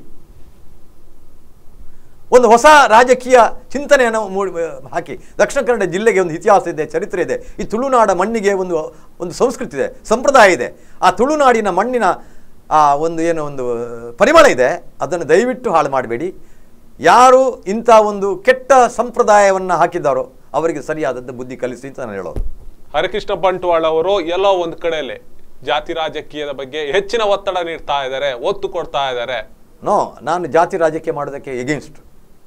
ಒಂದು ಹೊಸ ರಾಜಕೀಯ ಚಿಂತನೆಯನ್ನು ಮೂಡ್ ಹಾಕಿ ದಕ್ಷಿಣ ಕನ್ನಡ ಜಿಲ್ಲೆಗೆ ಒಂದು ಇತಿಹಾಸ ಇದೆ ಚರಿತ್ರೆ ಇದೆ ಈ ತುಳುನಾಡ ಮಣ್ಣಿಗೆ ಒಂದು ಒಂದು ಸಂಸ್ಕೃತಿ ಇದೆ ಸಂಪ್ರದಾಯ ಇದೆ ಆ ತುಳುನಾಡಿನ ಮಣ್ಣಿನ ಆ ಒಂದು ಏನು ಒಂದು ಪರಿಮಳ ಇದೆ ಅದನ್ನು ದಯವಿಟ್ಟು ಹಾಳು ಮಾಡಬೇಡಿ ಯಾರು ಇಂಥ ಒಂದು ಕೆಟ್ಟ ಸಂಪ್ರದಾಯವನ್ನು ಹಾಕಿದ್ದಾರೋ ಅವರಿಗೆ ಸರಿಯಾದಂಥ ಬುದ್ಧಿ ಕಲಿಸಿ ಅಂತ ನಾನು ಹೇಳೋದು ಹರಿಕೃಷ್ಣ ಬಂಟ್ವಾಳ ಅವರು ಎಲ್ಲೋ ಒಂದ್ ಕಡೆಯಲ್ಲಿ ಜಾತಿ ರಾಜಕೀಯದ ಬಗ್ಗೆ ಹೆಚ್ಚಿನ ಒತ್ತಡ ನೀಡ್ತಾ ಇದ್ದಾರೆ ಒತ್ತು ಕೊಡ್ತಾ ಇದ್ದಾರೆ ನೋ ನಾನು ಜಾತಿ ರಾಜಕೀಯ ಮಾಡೋದಕ್ಕೆ ಎಗೇನ್ಸ್ಟ್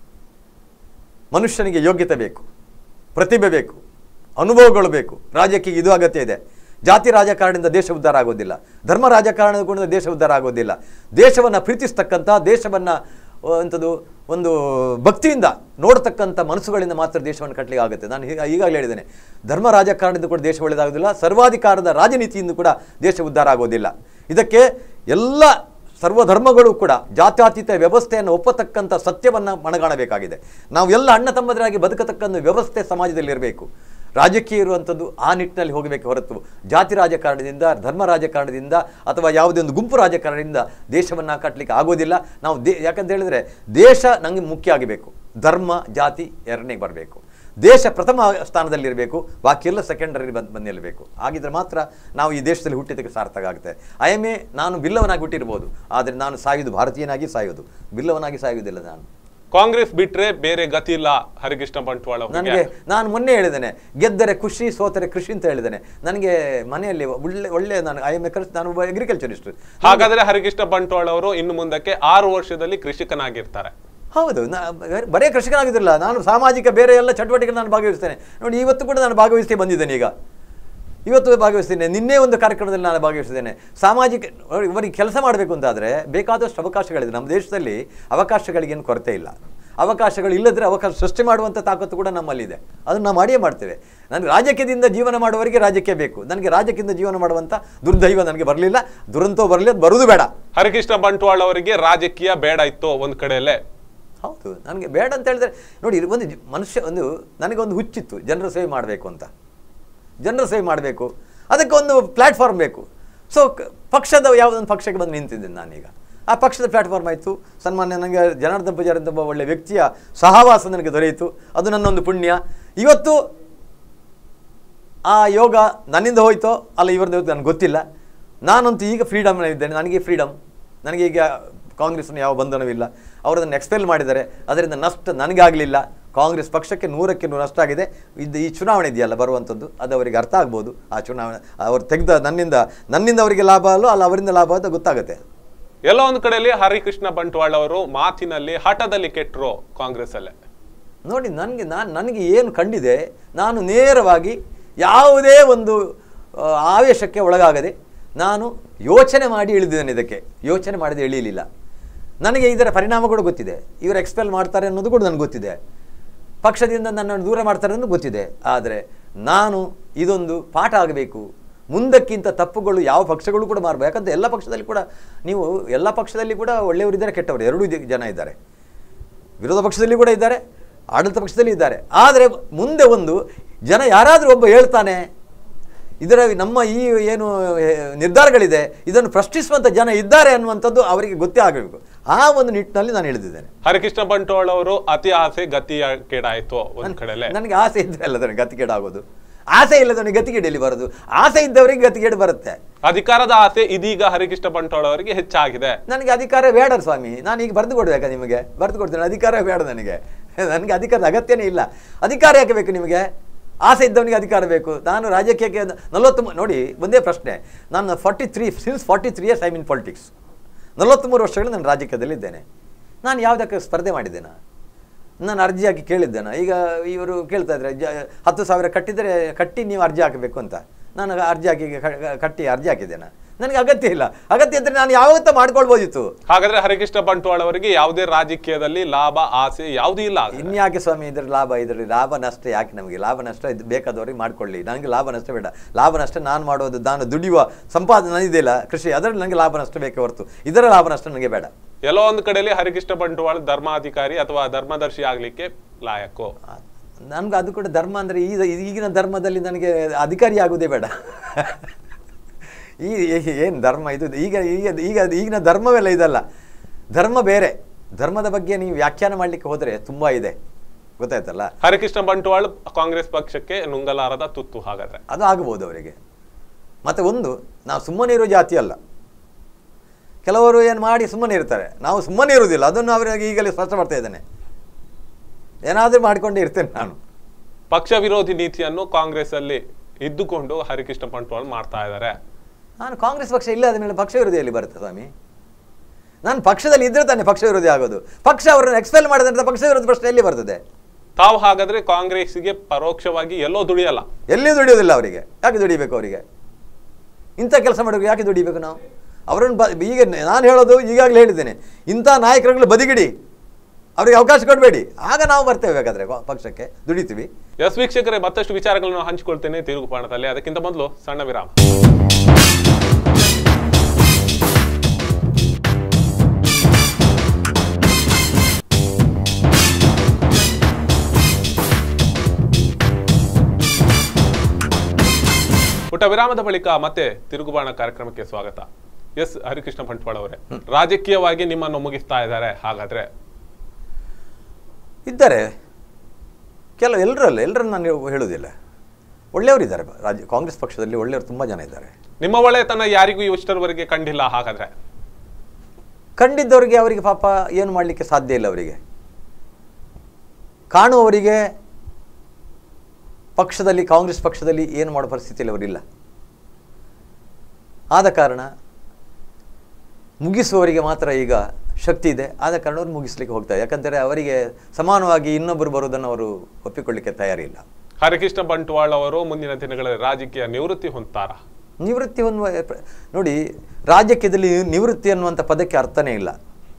ಮನುಷ್ಯನಿಗೆ ಯೋಗ್ಯತೆ ಬೇಕು ಪ್ರತಿಭೆ ಬೇಕು ಅನುಭವಗಳು ಬೇಕು ರಾಜಕೀಯ ಇದು ಅಗತ್ಯ ಇದೆ ಜಾತಿ ರಾಜಕಾರಣದಿಂದ ದೇಶ ಉದ್ಧಾರ ಆಗೋದಿಲ್ಲ ಧರ್ಮ ರಾಜಕಾರಣದಿಂದ ದೇಶ ಉದ್ಧಾರ ಆಗೋದಿಲ್ಲ ದೇಶವನ್ನು ಪ್ರೀತಿಸ್ತಕ್ಕಂಥ ದೇಶವನ್ನು ಅಂಥದ್ದು ಒಂದು ಭಕ್ತಿಯಿಂದ ನೋಡ್ತಕ್ಕಂಥ ಮನಸ್ಸುಗಳಿಂದ ಮಾತ್ರ ದೇಶವನ್ನು ಕಟ್ಟಲಿಕ್ಕೆ ಆಗುತ್ತೆ ನಾನು ಈಗ ಈಗಾಗಲೇ ಹೇಳಿದ್ದೇನೆ ಧರ್ಮ ರಾಜಕಾರಣದಿಂದ ಕೂಡ ದೇಶ ಒಳ್ಳೆಯದಾಗೋದಿಲ್ಲ ಸರ್ವಾಧಿಕಾರದ ರಾಜನೀತಿಯಿಂದ ಕೂಡ ದೇಶ ಉದ್ಧಾರ ಆಗೋದಿಲ್ಲ ಇದಕ್ಕೆ ಎಲ್ಲ ಸರ್ವಧರ್ಮಗಳು ಕೂಡ ಜಾತ್ಯತೀತ ವ್ಯವಸ್ಥೆಯನ್ನು ಒಪ್ಪತಕ್ಕಂಥ ಸತ್ಯವನ್ನು ಮನಗಾಣಬೇಕಾಗಿದೆ ನಾವು ಎಲ್ಲ ಅಣ್ಣ ತಮ್ಮದರಾಗಿ ಬದುಕತಕ್ಕಂಥ ವ್ಯವಸ್ಥೆ ಸಮಾಜದಲ್ಲಿ ಇರಬೇಕು ರಾಜಕೀಯ ಇರುವಂಥದ್ದು ಆ ನಿಟ್ಟಿನಲ್ಲಿ ಹೋಗಬೇಕು ಹೊರತು ಜಾತಿ ರಾಜಕಾರಣದಿಂದ ಧರ್ಮ ರಾಜಕಾರಣದಿಂದ ಅಥವಾ ಯಾವುದೇ ಒಂದು ಗುಂಪು ರಾಜಕಾರಣದಿಂದ ದೇಶವನ್ನು ಕಟ್ಟಲಿಕ್ಕೆ ಆಗೋದಿಲ್ಲ ನಾವು ದೇ ಯಾಕಂತ ಹೇಳಿದರೆ ದೇಶ ನನಗೆ ಮುಖ್ಯ ಆಗಬೇಕು ಧರ್ಮ ಜಾತಿ ಎರಡನೇಗೆ ಬರಬೇಕು ದೇಶ ಪ್ರಥಮ ಸ್ಥಾನದಲ್ಲಿರಬೇಕು ಬಾಕಿ ಎಲ್ಲ ಸೆಕೆಂಡರಿ ಬಂದು ಬಂದು ನಿಲ್ಲಬೇಕು ಆಗಿದ್ರೆ ಮಾತ್ರ ನಾವು ಈ ದೇಶದಲ್ಲಿ ಹುಟ್ಟಿದ್ದಕ್ಕೆ ಸಾರ್ಥಕ ಆಗುತ್ತೆ ಐ ಎಮ್ ಎ ನಾನು ಬಿಲ್ಲವನಾಗಿ ಹುಟ್ಟಿರ್ಬೋದು ಆದರೆ ನಾನು ಸಾಯೋದು ಭಾರತೀಯನಾಗಿ ಸಾಯೋದು ಬಿಲ್ಲವನಾಗಿ ಸಾಯುವುದಿಲ್ಲ ನಾನು ಕಾಂಗ್ರೆಸ್ ಬಿಟ್ರೆ ಬೇರೆ ಗತಿ ಇಲ್ಲ ಹರಿಕೃಷ್ಣ ಬಂಟ್ವಾಳ ಅವರಿಗೆ ನನಗೆ ನಾನು ಮೊನ್ನೆ ಹೇಳಿದ್ದೇನೆ ಗೆದ್ದರೆ ಖುಷಿ ಸೋತರೆ ಕೃಷಿ ಅಂತ ಹೇಳಿದ್ದೇನೆ ನನಗೆ ಮನೆಯಲ್ಲಿ ಒಳ್ಳೆ ಒಳ್ಳೆ ನಾನು ಐ ಎಮ್ ಎ ನಾನು ಒಬ್ಬ ಅಗ್ರಿಕಲ್ಚರಿಸ್ಟ್ ಹಾಗಾದ್ರೆ ಹರಿಕೃಷ್ಣ ಬಂಟ್ವಾಳ ಅವರು ಇನ್ನು ಮುಂದಕ್ಕೆ ಆರು ವರ್ಷದಲ್ಲಿ ಕೃಷಿಕನಾಗಿರ್ತಾರೆ ಹೌದು ನಾ ಬರೇ ಕೃಷಿಕನಾಗಿದ್ದಿಲ್ಲ ನಾನು ಸಾಮಾಜಿಕ ಬೇರೆ ಎಲ್ಲ ಚಟುವಟಿಕೆ ನಾನು ಭಾಗವಹಿಸ್ತೇನೆ ನೋಡಿ ಇವತ್ತು ಕೂಡ ನಾನು ಭಾಗವಹಿಸಿ ಬಂದಿದ್ದೇನೆ ಈಗ ಇವತ್ತು ಭಾಗವಹಿಸ್ತೇನೆ ನಿನ್ನೆ ಒಂದು ಕಾರ್ಯಕ್ರಮದಲ್ಲಿ ನಾನು ಭಾಗವಹಿಸಿದ್ದೇನೆ ಸಾಮಾಜಿಕ ನೋಡಿ, ಇವರಿಗೆ ಕೆಲಸ ಮಾಡಬೇಕು ಅಂತಾದರೆ ಬೇಕಾದಷ್ಟು ಅವಕಾಶಗಳಿದೆ ನಮ್ಮ ದೇಶದಲ್ಲಿ ಅವಕಾಶಗಳಿಗೇನು ಕೊರತೆ ಇಲ್ಲ ಅವಕಾಶಗಳು ಇಲ್ಲದ್ರೆ ಅವಕಾಶ ಸೃಷ್ಟಿ ಮಾಡುವಂಥ ತಾಕತ್ತು ಕೂಡ ನಮ್ಮಲ್ಲಿದೆ ಅದನ್ನು ನಾವು ಮಾಡಿಯೇ ಮಾಡ್ತೇವೆ ನನಗೆ ರಾಜಕೀಯದಿಂದ ಜೀವನ ಮಾಡುವವರಿಗೆ ರಾಜಕೀಯ ಬೇಕು ನನಗೆ ರಾಜಕೀಯದಿಂದ ಜೀವನ ಮಾಡುವಂಥ ದುರ್ದೈವ ನನಗೆ ಬರಲಿಲ್ಲ ದುರಂತೋ ಬರಲಿ ಅದು ಬರುವುದು ಬೇಡ ಹರಿಕೃಷ್ಣ ಬಂಟ್ವಾಳ ಅವರಿಗೆ ರಾಜಕೀಯ ಬೇಡ ಇತ್ತು ಒಂದ್ ಕಡೆಯಲ್ಲೇ ಹೌದು ನನಗೆ ಬೇಡ ಅಂತ ಹೇಳಿದ್ರೆ ನೋಡಿ ಇದು ಒಂದು ಜಿ- ಮನುಷ್ಯ ಒಂದು ನನಗೊಂದು ಹುಚ್ಚಿತ್ತು ಜನರ ಸೇವೆ ಮಾಡಬೇಕು ಅಂತ ಜನರ ಸೇವೆ ಮಾಡಬೇಕು ಅದಕ್ಕೆ ಒಂದು ಪ್ಲ್ಯಾಟ್ಫಾರ್ಮ್ ಬೇಕು ಸೊ ಪಕ್ಷದ ಯಾವುದೊಂದು ಪಕ್ಷಕ್ಕೆ ಬಂದು ನಿಂತಿದ್ದೇನೆ ನಾನೀಗ ಆ ಪಕ್ಷದ ಪ್ಲ್ಯಾಟ್ಫಾರ್ಮ್ ಆಯಿತು ಸನ್ಮಾನ್ಯ ನನಗೆ ಜನಾರ್ದನ್ ಪೂಜಾರಿ ಅಂತ ಒಬ್ಬ ಒಳ್ಳೆ ವ್ಯಕ್ತಿಯ ಸಹವಾಸ ನನಗೆ ದೊರೆಯಿತು ಅದು ನನ್ನೊಂದು ಪುಣ್ಯ ಇವತ್ತು ಆ ಯೋಗ ನನ್ನಿಂದ ಹೋಯ್ತೋ ಅಲ್ಲ ಇವರದ್ದು ಹೋಯ್ತು ನನಗೆ ಗೊತ್ತಿಲ್ಲ ನಾನಂತೂ ಈಗ ಫ್ರೀಡಮ್ ಇದ್ದೇನೆ ನನಗೆ ಫ್ರೀಡಮ್ ನನಗೆ ಈಗ ಕಾಂಗ್ರೆಸ್ನ ಯಾವ ಬಂಧನವಿಲ್ಲ ಅವರದನ್ನು ಎಕ್ಸ್ಪೆಲ್ ಮಾಡಿದ್ದಾರೆ ಅದರಿಂದ ನಷ್ಟ ನನಗಾಗಲಿಲ್ಲ ಕಾಂಗ್ರೆಸ್ ಪಕ್ಷಕ್ಕೆ ನೂರಕ್ಕೆ ನೂರು ನಷ್ಟ ಆಗಿದೆ ಇದು ಈ ಚುನಾವಣೆ ಇದೆಯಲ್ಲ ಬರುವಂಥದ್ದು ಅದು ಅವರಿಗೆ ಅರ್ಥ ಆಗ್ಬೋದು ಆ ಚುನಾವಣೆ ಅವರು ತೆಗೆದ ನನ್ನಿಂದ ನನ್ನಿಂದ ಅವರಿಗೆ ಲಾಭ ಅಲ್ಲೋ ಅಲ್ಲ ಅವರಿಂದ ಲಾಭ ಅಂತ ಗೊತ್ತಾಗುತ್ತೆ ಎಲ್ಲೋ ಒಂದ್ ಕಡೆಯಲ್ಲಿ ಹರಿಕೃಷ್ಣ ಬಂಟ್ವಾಳ ಅವರು ಮಾತಿನಲ್ಲಿ ಹಠದಲ್ಲಿ ಕೆಟ್ಟರು ಕಾಂಗ್ರೆಸ್ ಅಲ್ಲೇ ನೋಡಿ ನನಗೆ ನಾನು ನನಗೆ ಏನು ಕಂಡಿದೆ ನಾನು ನೇರವಾಗಿ ಯಾವುದೇ ಒಂದು ಆ, ಆವೇಶಕ್ಕೆ ಒಳಗಾಗದೆ ನಾನು ಯೋಚನೆ ಮಾಡಿ ಇಳಿದಿದ್ದೇನೆ ಇದಕ್ಕೆ ಯೋಚನೆ ಮಾಡದೆ ಇಳಿಯಲಿಲ್ಲ ನನಗೆ ಇದರ ಪರಿಣಾಮ ಕೂಡ ಗೊತ್ತಿದೆ ಇವರು ಎಕ್ಸ್ಪೆಲ್ ಮಾಡ್ತಾರೆ ಅನ್ನೋದು ಕೂಡ ನನಗೆ ಗೊತ್ತಿದೆ ಪಕ್ಷದಿಂದ ನನ್ನನ್ನು ದೂರ ಮಾಡ್ತಾರೆ ಅನ್ನೋದು ಗೊತ್ತಿದೆ ಆದರೆ ನಾನು ಇದೊಂದು ಪಾಠ ಆಗಬೇಕು ಮುಂದಕ್ಕಿಂತ ತಪ್ಪುಗಳು ಯಾವ ಪಕ್ಷಗಳು ಕೂಡ ಮಾಡಬೇಕು ಯಾಕಂದ್ರೆ ಎಲ್ಲ ಪಕ್ಷದಲ್ಲಿ ಕೂಡ ನೀವು ಎಲ್ಲ ಪಕ್ಷದಲ್ಲಿ ಕೂಡ ಒಳ್ಳೆಯವರಿದ್ದಾರೆ ಕೆಟ್ಟವರು ಎರಡೂ ಜ- ಜನ ಇದ್ದಾರೆ ವಿರೋಧ ಪಕ್ಷದಲ್ಲಿ ಕೂಡ ಇದ್ದಾರೆ ಆಡಳಿತ ಪಕ್ಷದಲ್ಲಿ ಇದ್ದಾರೆ ಆದರೆ ಮುಂದೆ ಒಂದು ಜನ ಯಾರಾದರೂ ಒಬ್ಬ ಹೇಳ್ತಾನೆ ಇದರ ನಮ್ಮ ಈ ಏನು ಏ, ನಿರ್ಧಾರಗಳಿದೆ ಇದನ್ನು ಪ್ರಶ್ನಿಸುವಂಥ ಜನ ಇದ್ದಾರೆ ಅನ್ನುವಂಥದ್ದು ಅವರಿಗೆ ಗೊತ್ತೇ ಆಗಬೇಕು ಆ ಒಂದು ನಿಟ್ಟಿನಲ್ಲಿ ನಾನು ಹೇಳಿದ್ದೇನೆ ಹರಿಕೃಷ್ಣ ಬಂಟ್ವಾಳ ಅವರು ಅತಿ ಆಸೆ ಗತಿಯ ಕೇಡಾಯ್ತು ಒಂದ್ ಕಡೆಲೆ ನನಗೆ ಆಸೆ ಇದ್ರೆ ಅಲ್ಲ ನನಗೆ ಗತಿಗೇಡು ಆಗೋದು ಆಸೆ ಇಲ್ಲದವನಿಗೆ ಗತಿಗೇಡಲ್ಲಿ ಬರೋದು ಆಸೆ ಇದ್ದವರಿಗೆ ಗತಿಗೇಡು ಬರುತ್ತೆ ಅಧಿಕಾರದ ಆಸೆ ಇದೀಗ ಹರಿಕೃಷ್ಣ ಬಂಟ್ವಾಳ ಅವರಿಗೆ ಹೆಚ್ಚಾಗಿದೆ ನನಗೆ ಅಧಿಕಾರ ಬೇಡ ಸ್ವಾಮಿ ನಾನು ಈಗ ಬರೆದು ಕೊಡ್ಬೇಕಾ ನಿಮಗೆ ಬರೆದು ಕೊಡ್ತೇನೆ ಅಧಿಕಾರ ಬೇಡ ನನಗೆ ನನಗೆ ಅಧಿಕಾರದ ಅಗತ್ಯನೇ ಇಲ್ಲ ಅಧಿಕಾರ ಯಾಕೆ ಬೇಕು ನಿಮಗೆ ಆಸೆ ಇದ್ದವನಿಗೆ ಅಧಿಕಾರ ಬೇಕು ನಾನು ರಾಜಕೀಯಕ್ಕೆ ನಲವತ್ತು ನೋಡಿ ಒಂದೇ ಪ್ರಶ್ನೆ ನಾನು forty three since forty three years I mean politics ನಲವತ್ತ್ಮೂರು ವರ್ಷಗಳು ನಾನು ರಾಜಕೀಯದಲ್ಲಿದ್ದೇನೆ ನಾನು ಯಾವುದಕ್ಕೆ ಸ್ಪರ್ಧೆ ಮಾಡಿದ್ದೇನಾ ನಾನು ಅರ್ಜಿ ಹಾಕಿ ಕೇಳಿದ್ದೇನೆ ಈಗ ಇವರು ಕೇಳ್ತಾ ಇದ್ದಾರೆ ಜ ಹತ್ತು ಸಾವಿರ ಕಟ್ಟಿದರೆ ಕಟ್ಟಿ ನೀವು ಅರ್ಜಿ ಹಾಕಬೇಕು ಅಂತ ನಾನು ಅರ್ಜಿ ಹಾಕಿ ಕ- ಕಟ್ಟಿ ಅರ್ಜಿ ಹಾಕಿದ್ದೇನೆ ನನಗೆ ಅಗತ್ಯ ಇಲ್ಲ ಅಗತ್ಯ ಇದ್ದರೆ ನಾನು ಯಾವತ್ತೂ ಮಾಡ್ಕೊಳ್ಬೋದಿತ್ತು ಹಾಗಾದ್ರೆ ಹರಿಕೃಷ್ಣ ಬಂಟ್ವಾಳ ಅವರಿಗೆ ಯಾವುದೇ ರಾಜಕೀಯದಲ್ಲಿ ಲಾಭ ಆಸೆ ಯಾವುದೂ ಇಲ್ಲ ಹಾಗಾದ್ರೆ. ಇನ್ಯಾಕೆ ಸ್ವಾಮಿ ಇದ್ರ ಲಾಭ ಇದರಲ್ಲಿ ಲಾಭ ನಷ್ಟ ಯಾಕೆ ನಮಗೆ ಲಾಭ ನಷ್ಟ ಇದು ಬೇಕಾದವ್ರಿಗೆ ಮಾಡ್ಕೊಳ್ಳಿ ನನಗೆ ಲಾಭ ನಷ್ಟ ಬೇಡ ಲಾಭ ನಷ್ಟ ನಾನು ಮಾಡೋದು ನಾನು ದುಡಿಯುವ ಸಂಪಾದನೆ ನನಗಿದೆಯಲ್ಲ ಕೃಷಿ ಅದರಲ್ಲಿ ನನಗೆ ಲಾಭ ನಷ್ಟ ಬೇಕೇ ಹೊರತು ಇದರ ಲಾಭ ನಷ್ಟ ನನಗೆ ಬೇಡ ಎಲ್ಲೋ ಒಂದು ಕಡೆಯಲ್ಲಿ ಹರಿಕೃಷ್ಣ ಬಂಟ್ವಾಳ ಧರ್ಮಾಧಿಕಾರಿ ಅಥವಾ ಧರ್ಮದರ್ಶಿ ಆಗ್ಲಿಕ್ಕೆ ಲಾಯಕು ನನಗೆ ಅದು ಕೂಡ ಧರ್ಮ ಅಂದರೆ ಈಗ ಈಗಿನ ಧರ್ಮದಲ್ಲಿ ನನಗೆ ಅಧಿಕಾರಿ ಆಗುವುದೇ ಬೇಡ ಈ ಏನು ಧರ್ಮ ಇದು ಈಗ ಈಗ ಈಗ ಈಗಿನ ಧರ್ಮವೆಲ್ಲ ಇದಲ್ಲ ಧರ್ಮ ಬೇರೆ ಧರ್ಮದ ಬಗ್ಗೆ ನೀವು ವ್ಯಾಖ್ಯಾನ ಮಾಡಲಿಕ್ಕೆ ಹೋದರೆ ತುಂಬ ಇದೆ ಗೊತ್ತಾಯ್ತಲ್ಲ ಹರಿಕೃಷ್ಣ ಬಂಟ್ವಾಳ ಕಾಂಗ್ರೆಸ್ ಪಕ್ಷಕ್ಕೆ ನುಂಗಲಾರದ ತುತ್ತು ಹಾಗಾದ್ರೆ ಅದು ಆಗಬಹುದು ಅವರಿಗೆ ಮತ್ತು ಒಂದು ನಾವು ಸುಮ್ಮನೆ ಇರೋ ಜಾತಿ ಅಲ್ಲ ಕೆಲವರು ಏನು ಮಾಡಿ ಸುಮ್ಮನೆ ಇರ್ತಾರೆ ನಾವು ಸುಮ್ಮನೆ ಇರುವುದಿಲ್ಲ ಅದನ್ನು ಅವರಿಗೆ ಈಗಲೇ ಸ್ಪಷ್ಟ ಮಾಡ್ತಾ ಇದ್ದೇನೆ ಏನಾದರೂ ಮಾಡಿಕೊಂಡೇ ಇರ್ತೇನೆ ನಾನು ಪಕ್ಷ ವಿರೋಧಿ ನೀತಿಯನ್ನು ಕಾಂಗ್ರೆಸ್ ಅಲ್ಲಿ ಇದ್ದುಕೊಂಡು ಹರಿಕೃಷ್ಣ ಬಂಟ್ವಾಳ ಮಾಡ್ತಾ ಇದ್ದಾರೆ ನಾನು ಕಾಂಗ್ರೆಸ್ ಪಕ್ಷ ಇಲ್ಲದ ಮೇಲೆ ಪಕ್ಷ ವಿರೋಧಿಯಲ್ಲಿ ಬರುತ್ತೆ ಸ್ವಾಮಿ ನಾನು ಪಕ್ಷದಲ್ಲಿ ಇದ್ರೆ ತಾನೇ ಪಕ್ಷ ವಿರೋಧಿ ಆಗೋದು ಪಕ್ಷ ಅವರನ್ನು ಎಕ್ಸ್ಪೆಲ್ ಮಾಡಿದ್ರೆ ಪಕ್ಷ ವಿರೋಧಿ ಪ್ರಶ್ನೆ ಎಲ್ಲಿ ಬರ್ತದೆ ತಾವು ಹಾಗಾದ್ರೆ ಕಾಂಗ್ರೆಸ್ಗೆ ಪರೋಕ್ಷವಾಗಿ ಎಲ್ಲೋ ದುಡಿಯಲ್ಲ ಎಲ್ಲಿ ದುಡಿಯೋದಿಲ್ಲ ಅವರಿಗೆ ಯಾಕೆ ದುಡಿಬೇಕು ಅವರಿಗೆ ಇಂಥ ಕೆಲಸ ಮಾಡಬೇಕು ಯಾಕೆ ದುಡಿಬೇಕು ನಾವು ಅವರನ್ನು ಬ ಈಗ ನಾನು ಹೇಳೋದು ಈಗಾಗಲೇ ಹೇಳಿದ್ದೇನೆ ಇಂಥ ನಾಯಕರುಗಳು ಬದಿಗಿಡಿ ಅವರಿಗೆ ಅವಕಾಶ ಕೊಡಬೇಡಿ ಆಗ ನಾವು ಬರ್ತೇವೆ ಬೇಕಾದ್ರೆ ಕಾ- ಪಕ್ಷಕ್ಕೆ ದುಡಿತೀವಿ ಎಸ್ ವೀಕ್ಷಕರೇ ಮತ್ತಷ್ಟು ವಿಚಾರಗಳನ್ನು ಹಂಚಿಕೊಳ್ತೇನೆ ತಿರುಗುಪಾಣದಲ್ಲಿ ಅದಕ್ಕಿಂತ ಮೊದಲು ಸಣ್ಣ ವಿರಾಮ ಪುಟ್ಟ ವಿರಾಮದ ಬಳಿಕ ಮತ್ತೆ ತಿರುಗುಬಾಣ ಕಾರ್ಯಕ್ರಮಕ್ಕೆ ಸ್ವಾಗತ ಎಸ್ ಹರಿಕೃಷ್ಣ ಬಂಟ್ವಾಳ ಅವರೇ ರಾಜಕೀಯವಾಗಿ ನಿಮ್ಮನ್ನು ಮುಗಿಸ್ತಾ ಇದ್ದಾರೆ ಹಾಗಾದ್ರೆ ಇದ್ದಾರೆ ಕೆಲವು ಎಲ್ಲರಲ್ಲ ಎಲ್ಲರನ್ನು ನಾನು ಹೇಳೋದಿಲ್ಲ ಒಳ್ಳೆಯವರಿದ್ದಾರೆ ರಾಜ್ಯ ಕಾಂಗ್ರೆಸ್ ಪಕ್ಷದಲ್ಲಿ ಒಳ್ಳೆಯವರು ತುಂಬ ಜನ ಇದ್ದಾರೆ ನಿಮ್ಮ ಒಳ್ಳೆತನ ಯಾರಿಗೂ ಇಷ್ಟರವರೆಗೆ ಕಂಡಿಲ್ಲ ಹಾಗಾದ್ರೆ ಕಂಡಿದ್ದವರಿಗೆ ಅವರಿಗೆ ಪಾಪ ಏನು ಮಾಡಲಿಕ್ಕೆ ಸಾಧ್ಯ ಇಲ್ಲ ಅವರಿಗೆ ಕಾಣುವವರಿಗೆ ಪಕ್ಷದಲ್ಲಿ ಕಾಂಗ್ರೆಸ್ ಪಕ್ಷದಲ್ಲಿ ಏನು ಮಾಡೋ ಪರಿಸ್ಥಿತಿಯಲ್ಲಿ ಅವರಿಲ್ಲ ಆದ ಕಾರಣ ಮುಗಿಸುವವರಿಗೆ ಮಾತ್ರ ಈಗ ಶಕ್ತಿ ಇದೆ ಆದ ಕಾರಣ ಅವರು ಮುಗಿಸ್ಲಿಕ್ಕೆ ಹೋಗ್ತಾರೆ ಯಾಕಂದರೆ ಅವರಿಗೆ ಸಮಾನವಾಗಿ ಇನ್ನೊಬ್ಬರು ಬರುವುದನ್ನು ಅವರು ಒಪ್ಪಿಕೊಳ್ಳಿಕ್ಕೆ ತಯಾರಿಲ್ಲ ಹರಿಕೃಷ್ಣ ಬಂಟ್ವಾಳ ಅವರು ಮುಂದಿನ ದಿನಗಳಲ್ಲಿ ರಾಜಕೀಯ ನಿವೃತ್ತಿ ಹೊಂದ್ತಾರ ನಿವೃತ್ತಿ ಒಂದು ನೋಡಿ ರಾಜಕೀಯದಲ್ಲಿ ನಿವೃತ್ತಿ ಅನ್ನುವಂಥ ಪದಕ್ಕೆ ಅರ್ಥನೇ ಇಲ್ಲ